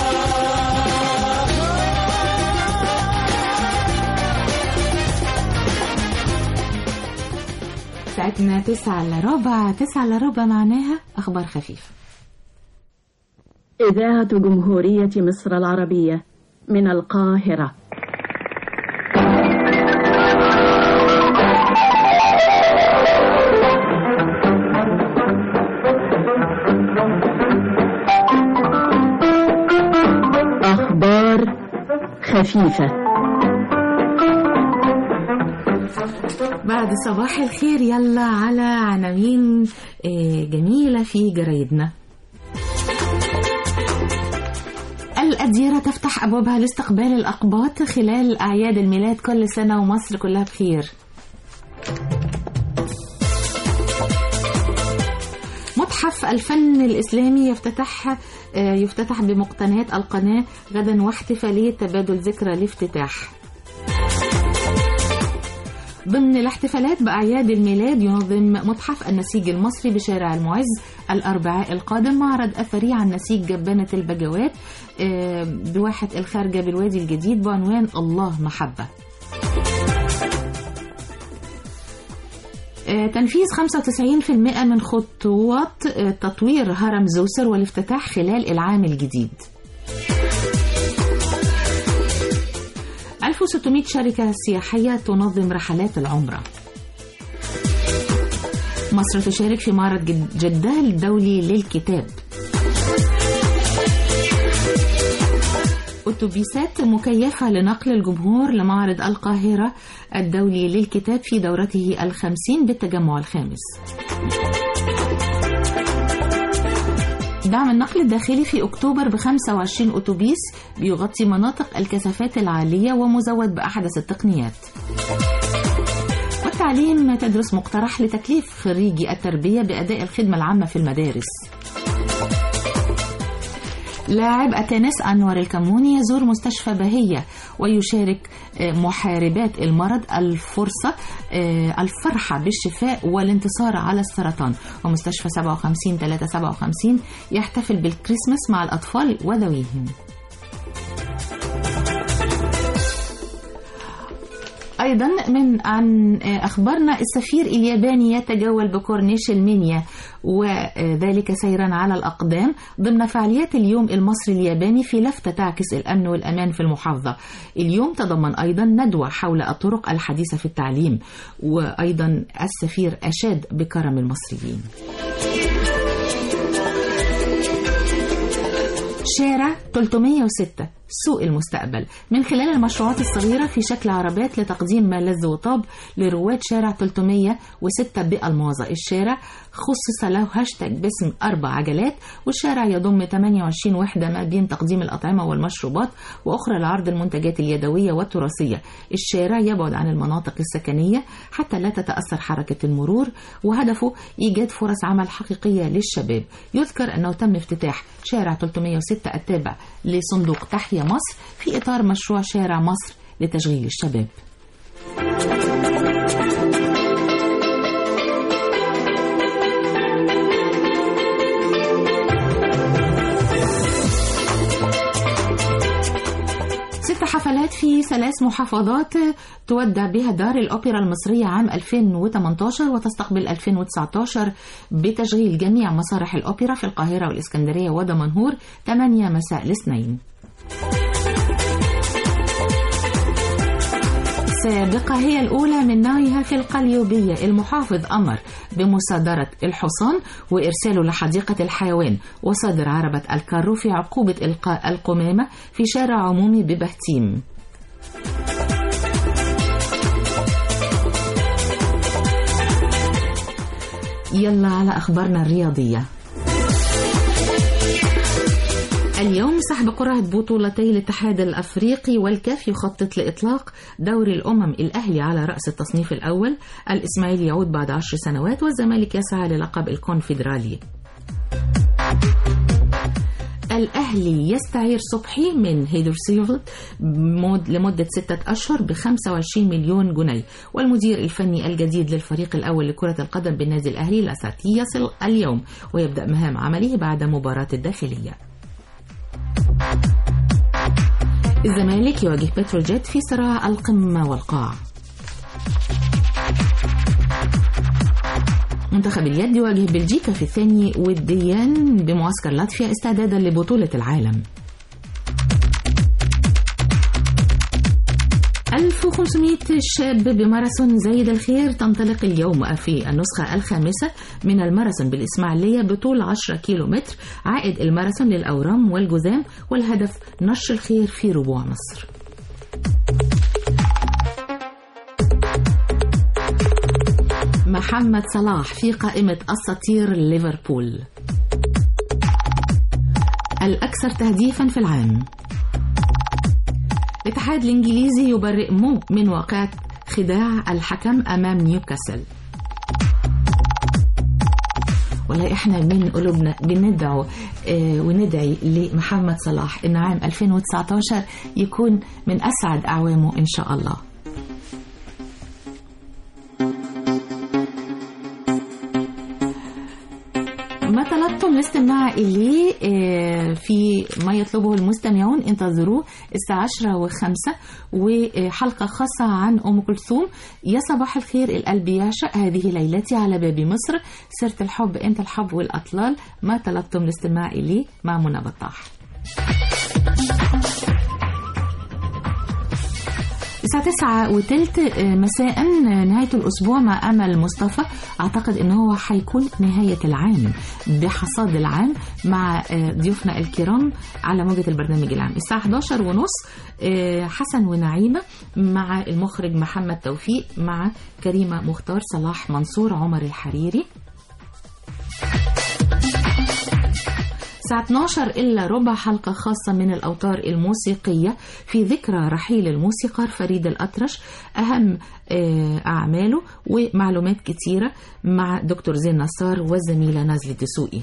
عام ساعتنا تسعة إلا ربع تسعة إلا ربع معناها أخبار خفيفة إذاعة جمهورية مصر العربية من القاهرة أخبار خفيفة بعد صباح الخير يلا على عناوين آه، جميلة في جرايدنا الأديرة تفتح أبوابها لاستقبال الأقباط خلال أعياد الميلاد كل سنة ومصر كلها بخير متحف الفن الإسلامي يفتتح آه، يفتتح بمقتنيات القناة غدا واحتفالية تبادل ذكرى الافتتاح ضمن الاحتفالات بأعياد الميلاد ينظم متحف النسيج المصري بشارع المعز الأربعاء القادم معرض أثري عن نسيج جبانة البجوات آه، بواحة الخارجة بالوادي الجديد بعنوان الله محبة آه، تنفيذ 95% من خطوات آه، تطوير هرم زوسر والافتتاح خلال العام الجديد 1600 شركة سياحية تنظم رحلات العمرة مصر تشارك في معرض جد- جدة الدولي للكتاب أتوبيسات مكيفة لنقل الجمهور لمعرض القاهرة الدولي للكتاب في دورته الخمسين بالتجمع الخامس دعم النقل الداخلي في أكتوبر ب 25 أتوبيس بيغطي مناطق الكثافات العالية ومزود بأحدث التقنيات والتعليم تدرس مقترح لتكليف خريجي التربية بأداء الخدمة العامة في المدارس لاعب التنس أنور الكموني يزور مستشفى بهية ويشارك آه، محاربات المرض الفرصة آه، الفرحة بالشفاء والانتصار على السرطان ومستشفى 57 357 يحتفل بالكريسماس مع الأطفال وذويهم أيضا من عن أخبارنا السفير الياباني يتجول بكورنيش المنيا وذلك سيرا على الأقدام ضمن فعاليات اليوم المصري الياباني في لفتة تعكس الأمن والأمان في المحافظة اليوم تضمن أيضا ندوة حول الطرق الحديثة في التعليم وأيضا السفير أشاد بكرم المصريين شارع 306 سوق المستقبل من خلال المشروعات الصغيرة في شكل عربات لتقديم ما لذ وطاب لرواد شارع 306 بالماظة الشارع خصص له هاشتاج باسم أربع عجلات والشارع يضم 28 وحدة ما بين تقديم الأطعمة والمشروبات وأخرى لعرض المنتجات اليدوية والتراثية الشارع يبعد عن المناطق السكنية حتى لا تتأثر حركة المرور وهدفه إيجاد فرص عمل حقيقية للشباب يذكر أنه تم افتتاح شارع 306 التابع لصندوق تحيا مصر في إطار مشروع شارع مصر لتشغيل الشباب ست حفلات في ثلاث محافظات تودع بها دار الأوبرا المصرية عام 2018 وتستقبل 2019 بتشغيل جميع مسارح الأوبرا في القاهرة والإسكندرية ودمنهور 8 مساء الاثنين سابقة هي الأولى من نوعها في القليوبية المحافظ أمر بمصادرة الحصان وإرساله لحديقة الحيوان وصادر عربة الكارو في عقوبة إلقاء القمامة في شارع عمومي ببهتيم يلا على أخبارنا الرياضية اليوم سحب قرعة بطولتي الاتحاد الأفريقي والكاف يخطط لإطلاق دوري الأمم الأهلي على رأس التصنيف الأول الإسماعيلي يعود بعد عشر سنوات والزمالك يسعى للقب الكونفدرالي الأهلي يستعير صبحي من هيدرسيفلد لمدة ستة أشهر ب 25 مليون جنيه والمدير الفني الجديد للفريق الأول لكرة القدم بالنادي الأهلي لاساتي يصل اليوم ويبدأ مهام عمله بعد مباراة الداخلية الزمالك يواجه بتروجيت في صراع القمة والقاع منتخب اليد يواجه بلجيكا في الثاني وديا بمعسكر لاتفيا استعدادا لبطولة العالم 1500 شاب بماراثون زايد الخير تنطلق اليوم في النسخة الخامسة من الماراثون بالإسماعيلية بطول 10 كيلومتر عائد الماراثون للأورام والجذام والهدف نشر الخير في ربوع مصر محمد صلاح في قائمة أساطير ليفربول الأكثر تهديفا في العام الاتحاد الإنجليزي يبرئ مو من واقعة خداع الحكم أمام نيوكاسل والله احنا من قلوبنا بندعو اه وندعي لمحمد صلاح ان عام 2019 يكون من اسعد اعوامه ان شاء الله ما طلبتم الاستماع إليه في ما يطلبه المستمعون انتظروه الساعة 10 وخمسة وحلقة خاصة عن أم كلثوم يا صباح الخير القلب يعشق هذه ليلتي على باب مصر سيرة الحب أنت الحب والأطلال ما طلبتم الاستماع إليه مع منى بطاح الساعة تسعة وتلت مساء نهاية الأسبوع مع أمل مصطفى أعتقد أنه هو حيكون نهاية العام بحصاد العام مع ضيوفنا الكرام على موجة البرنامج العام الساعة 11 ونص حسن ونعيمة مع المخرج محمد توفيق مع كريمة مختار صلاح منصور عمر الحريري الساعة 12 إلا ربع حلقة خاصة من الأوتار الموسيقية في ذكرى رحيل الموسيقار فريد الأطرش أهم آه، أعماله ومعلومات كتيرة مع دكتور زين نصار والزميلة نازلة دسوقي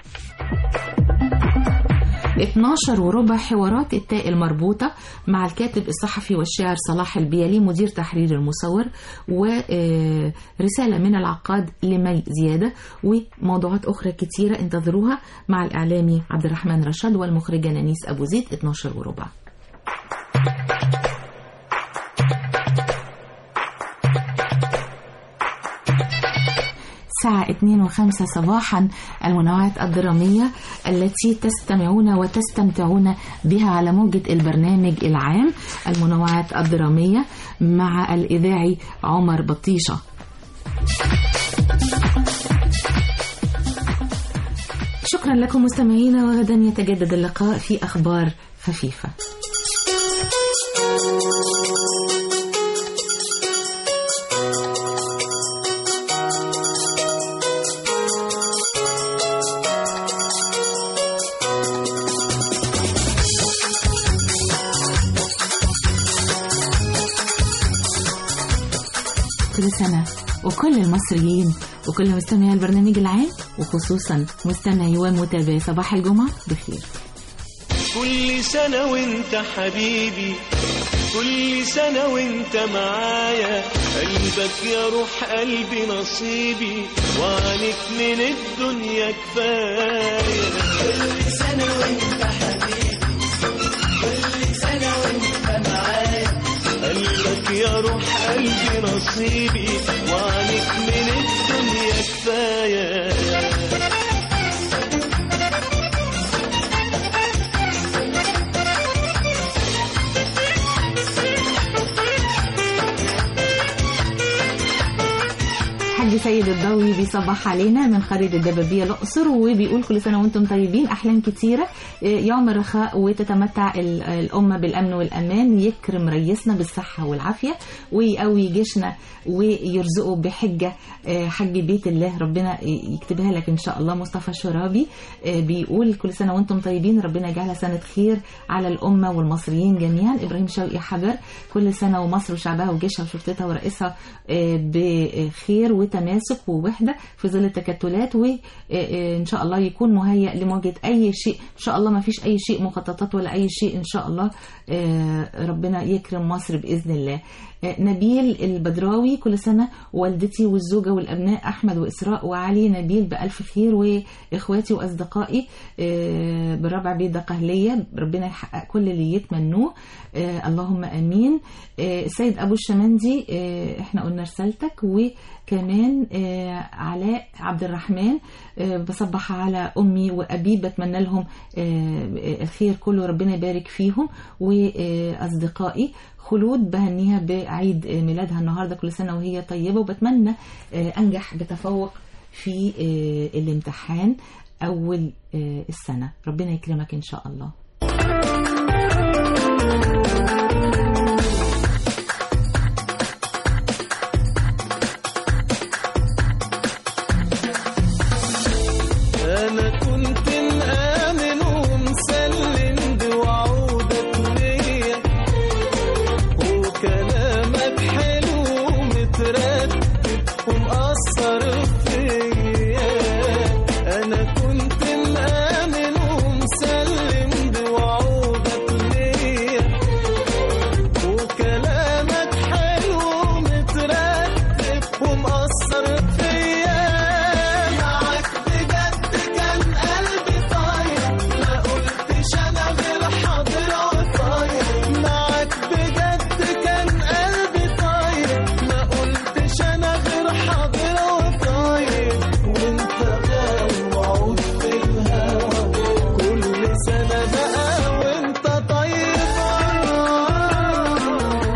12 وربع حوارات التاء المربوطة مع الكاتب الصحفي والشاعر صلاح البيالي مدير تحرير المصور ورسالة من العقاد لمي زيادة وموضوعات أخرى كتيرة انتظروها مع الإعلامي عبد الرحمن رشاد والمخرجة نانيس أبو زيد 12 وربع الساعة 2 و5 صباحا المنوعات الدرامية التي تستمعون وتستمتعون بها على موجة البرنامج العام المنوعات الدرامية مع الإذاعي عمر بطيشة شكرا لكم مستمعينا وغدا يتجدد اللقاء في أخبار خفيفة كل سنة وكل المصريين وكل مستمعي البرنامج العام وخصوصا مستمعي ومتابعي صباح الجمعة بخير كل سنة وانت حبيبي كل سنة وانت معايا قلبك يا روح قلبي نصيبي وعنك من الدنيا كفاية كل سنة وانت حبيبي كل سنة وانت معايا قلبك يا روح قلبي نصيبي وعنك من الدنيا كفاية حاج سيد الضوي بيصبح علينا من قرية الدبابية الأقصر وبيقول كل سنة وانتم طيبين أحلام كتيرة يوم الرخاء وتتمتع ال- الأمة بالأمن والأمان يكرم رئيسنا بالصحة والعافية ويقوي جيشنا ويرزقه بحجة آه، حج بيت الله ربنا يكتبها لك إن شاء الله مصطفى شرابي آه، بيقول كل سنة وانتم طيبين ربنا يجعلها سنة خير على الأمة والمصريين جميعا إبراهيم شوقي حجر كل سنة ومصر وشعبها وجيشها وشرطتها ورئيسها آه، بخير وتماسك ووحدة في ظل التكتلات وإن شاء الله يكون مهيأ لمواجهة أي شيء إن شاء الله ما فيش أي شيء مخططات ولا أي شيء إن شاء الله آه، ربنا يكرم مصر بإذن الله آه، نبيل البدراوي كل سنة والدتي والزوجة والأبناء أحمد وإسراء وعلي نبيل بألف خير وإخواتي وأصدقائي آه، بالرابع بيت دقهلية ربنا يحقق كل اللي يتمنوه آه، اللهم أمين آه، السيد أبو الشمندي آه، احنا قلنا رسالتك وكمان آه، علاء عبد الرحمن آه، بصبح على أمي وأبي بتمنى لهم آه، الخير كله ربنا يبارك فيهم وأصدقائي خلود بهنيها بعيد ميلادها النهارده كل سنه وهي طيبه وبتمنى آه، انجح بتفوق في آه، الامتحان اول آه، السنه ربنا يكرمك ان شاء الله أنا كنت مآمن ومسلم بوعودك ليا وكلامك حلو ومترتب ومأثر فيا أنا كنت مآمن ومسلم بوعودك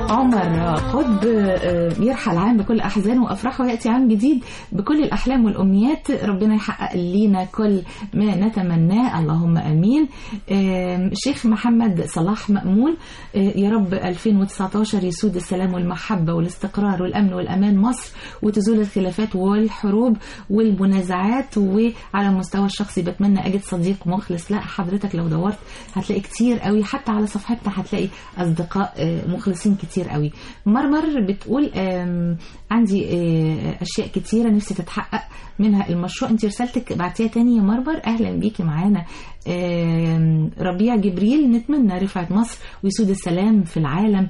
عمر قطب آه، يرحل عام بكل أحزانه وأفراحه ويأتي عام جديد بكل الأحلام والأمنيات ربنا يحقق لينا كل ما نتمناه اللهم أمين آم، شيخ محمد صلاح مأمون آه، يا رب 2019 يسود السلام والمحبة والاستقرار والأمن والأمان مصر وتزول الخلافات والحروب والمنازعات وعلى المستوى الشخصي بتمنى أجد صديق مخلص لا حضرتك لو دورت هتلاقي كتير قوي حتى على صفحتنا هتلاقي أصدقاء آه، مخلصين كتير قوي مرمر بتقول آم، عندي آه، أشياء كتيرة نفسي تتحقق منها المشروع انت رسالتك بعتيها تاني يا مرمر أهلا بيكي معانا آم، ربيع جبريل نتمنى رفعة مصر ويسود السلام في العالم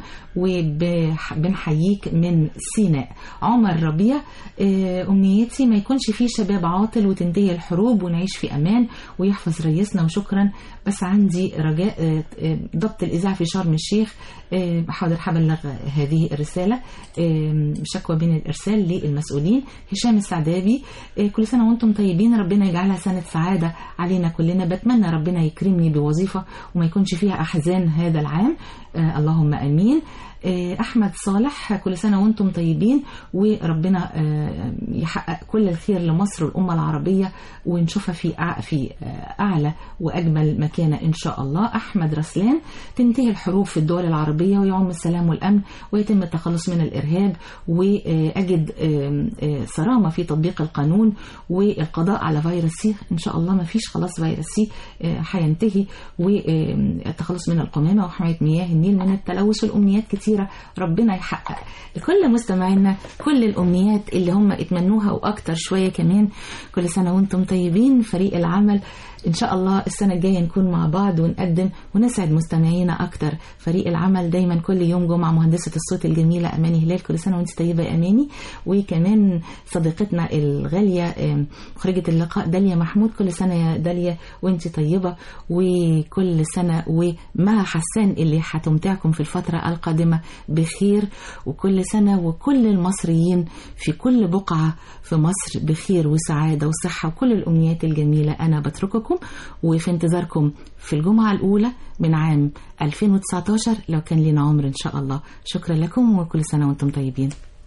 وبنحييك من سيناء عمر ربيع آه، أمنيتي ما يكونش فيه شباب عاطل وتنتهي الحروب ونعيش في أمان ويحفظ رئيسنا وشكرا بس عندي رجاء آه، آه، ضبط الإذاعة في شرم الشيخ آه، حاضر هبلغ هذه الرسالة آه، شكوى بين الإرسال للمسؤولين هشام السعدابي آه، كل سنة وأنتم طيبين ربنا يجعلها سنة سعادة علينا كلنا بتمنى ربنا يكرمني بوظيفة وما يكونش فيها أحزان هذا العام آه، اللهم أمين آه، أحمد صالح كل سنة وأنتم طيبين وربنا آه، يحقق كل الخير لمصر والأمة العربية ونشوفها في أع- في آه، أعلى وأجمل مكانة إن شاء الله أحمد رسلان تنتهي الحروب في الدول العربية ويعم السلام والأمن ويتم التخلص من الإرهاب وأجد آم، آه، صرامة في تطبيق القانون والقضاء على فيروس سي إن شاء الله ما فيش خلاص فيروس سي آه، هينتهي والتخلص من القمامة وحماية مياه النيل من التلوث والأمنيات كتيرة ربنا يحقق لكل مستمعينا كل الأمنيات اللي هم اتمنوها وأكتر شوية كمان كل سنة وانتم طيبين فريق العمل إن شاء الله السنة الجاية نكون مع بعض ونقدم ونسعد مستمعينا أكتر فريق العمل دايما كل يوم جمعة مهندسة الصوت الجميلة أماني هلال كل سنة وانت طيبة يا أماني وكمان صديقتنا الغالية آم، مخرجة اللقاء داليا محمود كل سنة يا داليا وانت طيبة وكل سنة ومع حسان اللي هتمتعكم في الفترة القادمة بخير وكل سنة وكل المصريين في كل بقعة في مصر بخير وسعادة وصحة وكل الأمنيات الجميلة أنا بترككم وفي انتظاركم في الجمعة الأولى من عام 2019 لو كان لنا عمر إن شاء الله شكرا لكم وكل سنة وأنتم طيبين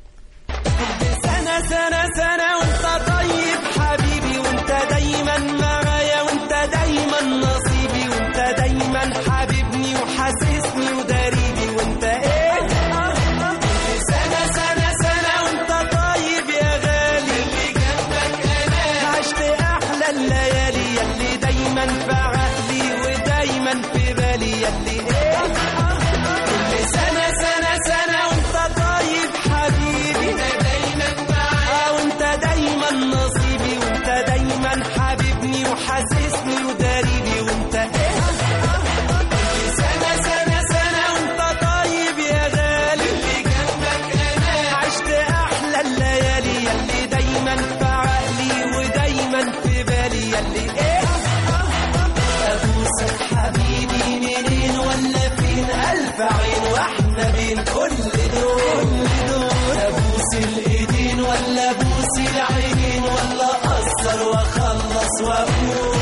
سنة سنة سنة وانت طيب حبيبي وانت دايما معايا وانت دايما نصيبي وانت دايما حبيبني وحاسسني وداريبي وانت ايه سنة سنة سنة وانت طيب يا غالي اللي جنبك انا عشت احلى الليالي يلي دايما في عقلي ودايما في بالي يلي ايه كل سنة سنة سنة وانت طيب حبيبي انت دايما معايا وانت دايما نصيبي وانت دايما حبيبني وحاسسني وداريبي وانت ايه سنة سنة سنة وانت طيب يا غالي اللي جنبك انا عشت احلى الليالي يلي دايما في عقلي ودايما في بالي يلي ايه ابوسك حبيبي منين ولا فين الف عين واحنا بين كل دول ابوس الايدين ولا ابوس العينين ولا اقصر واخلص واقول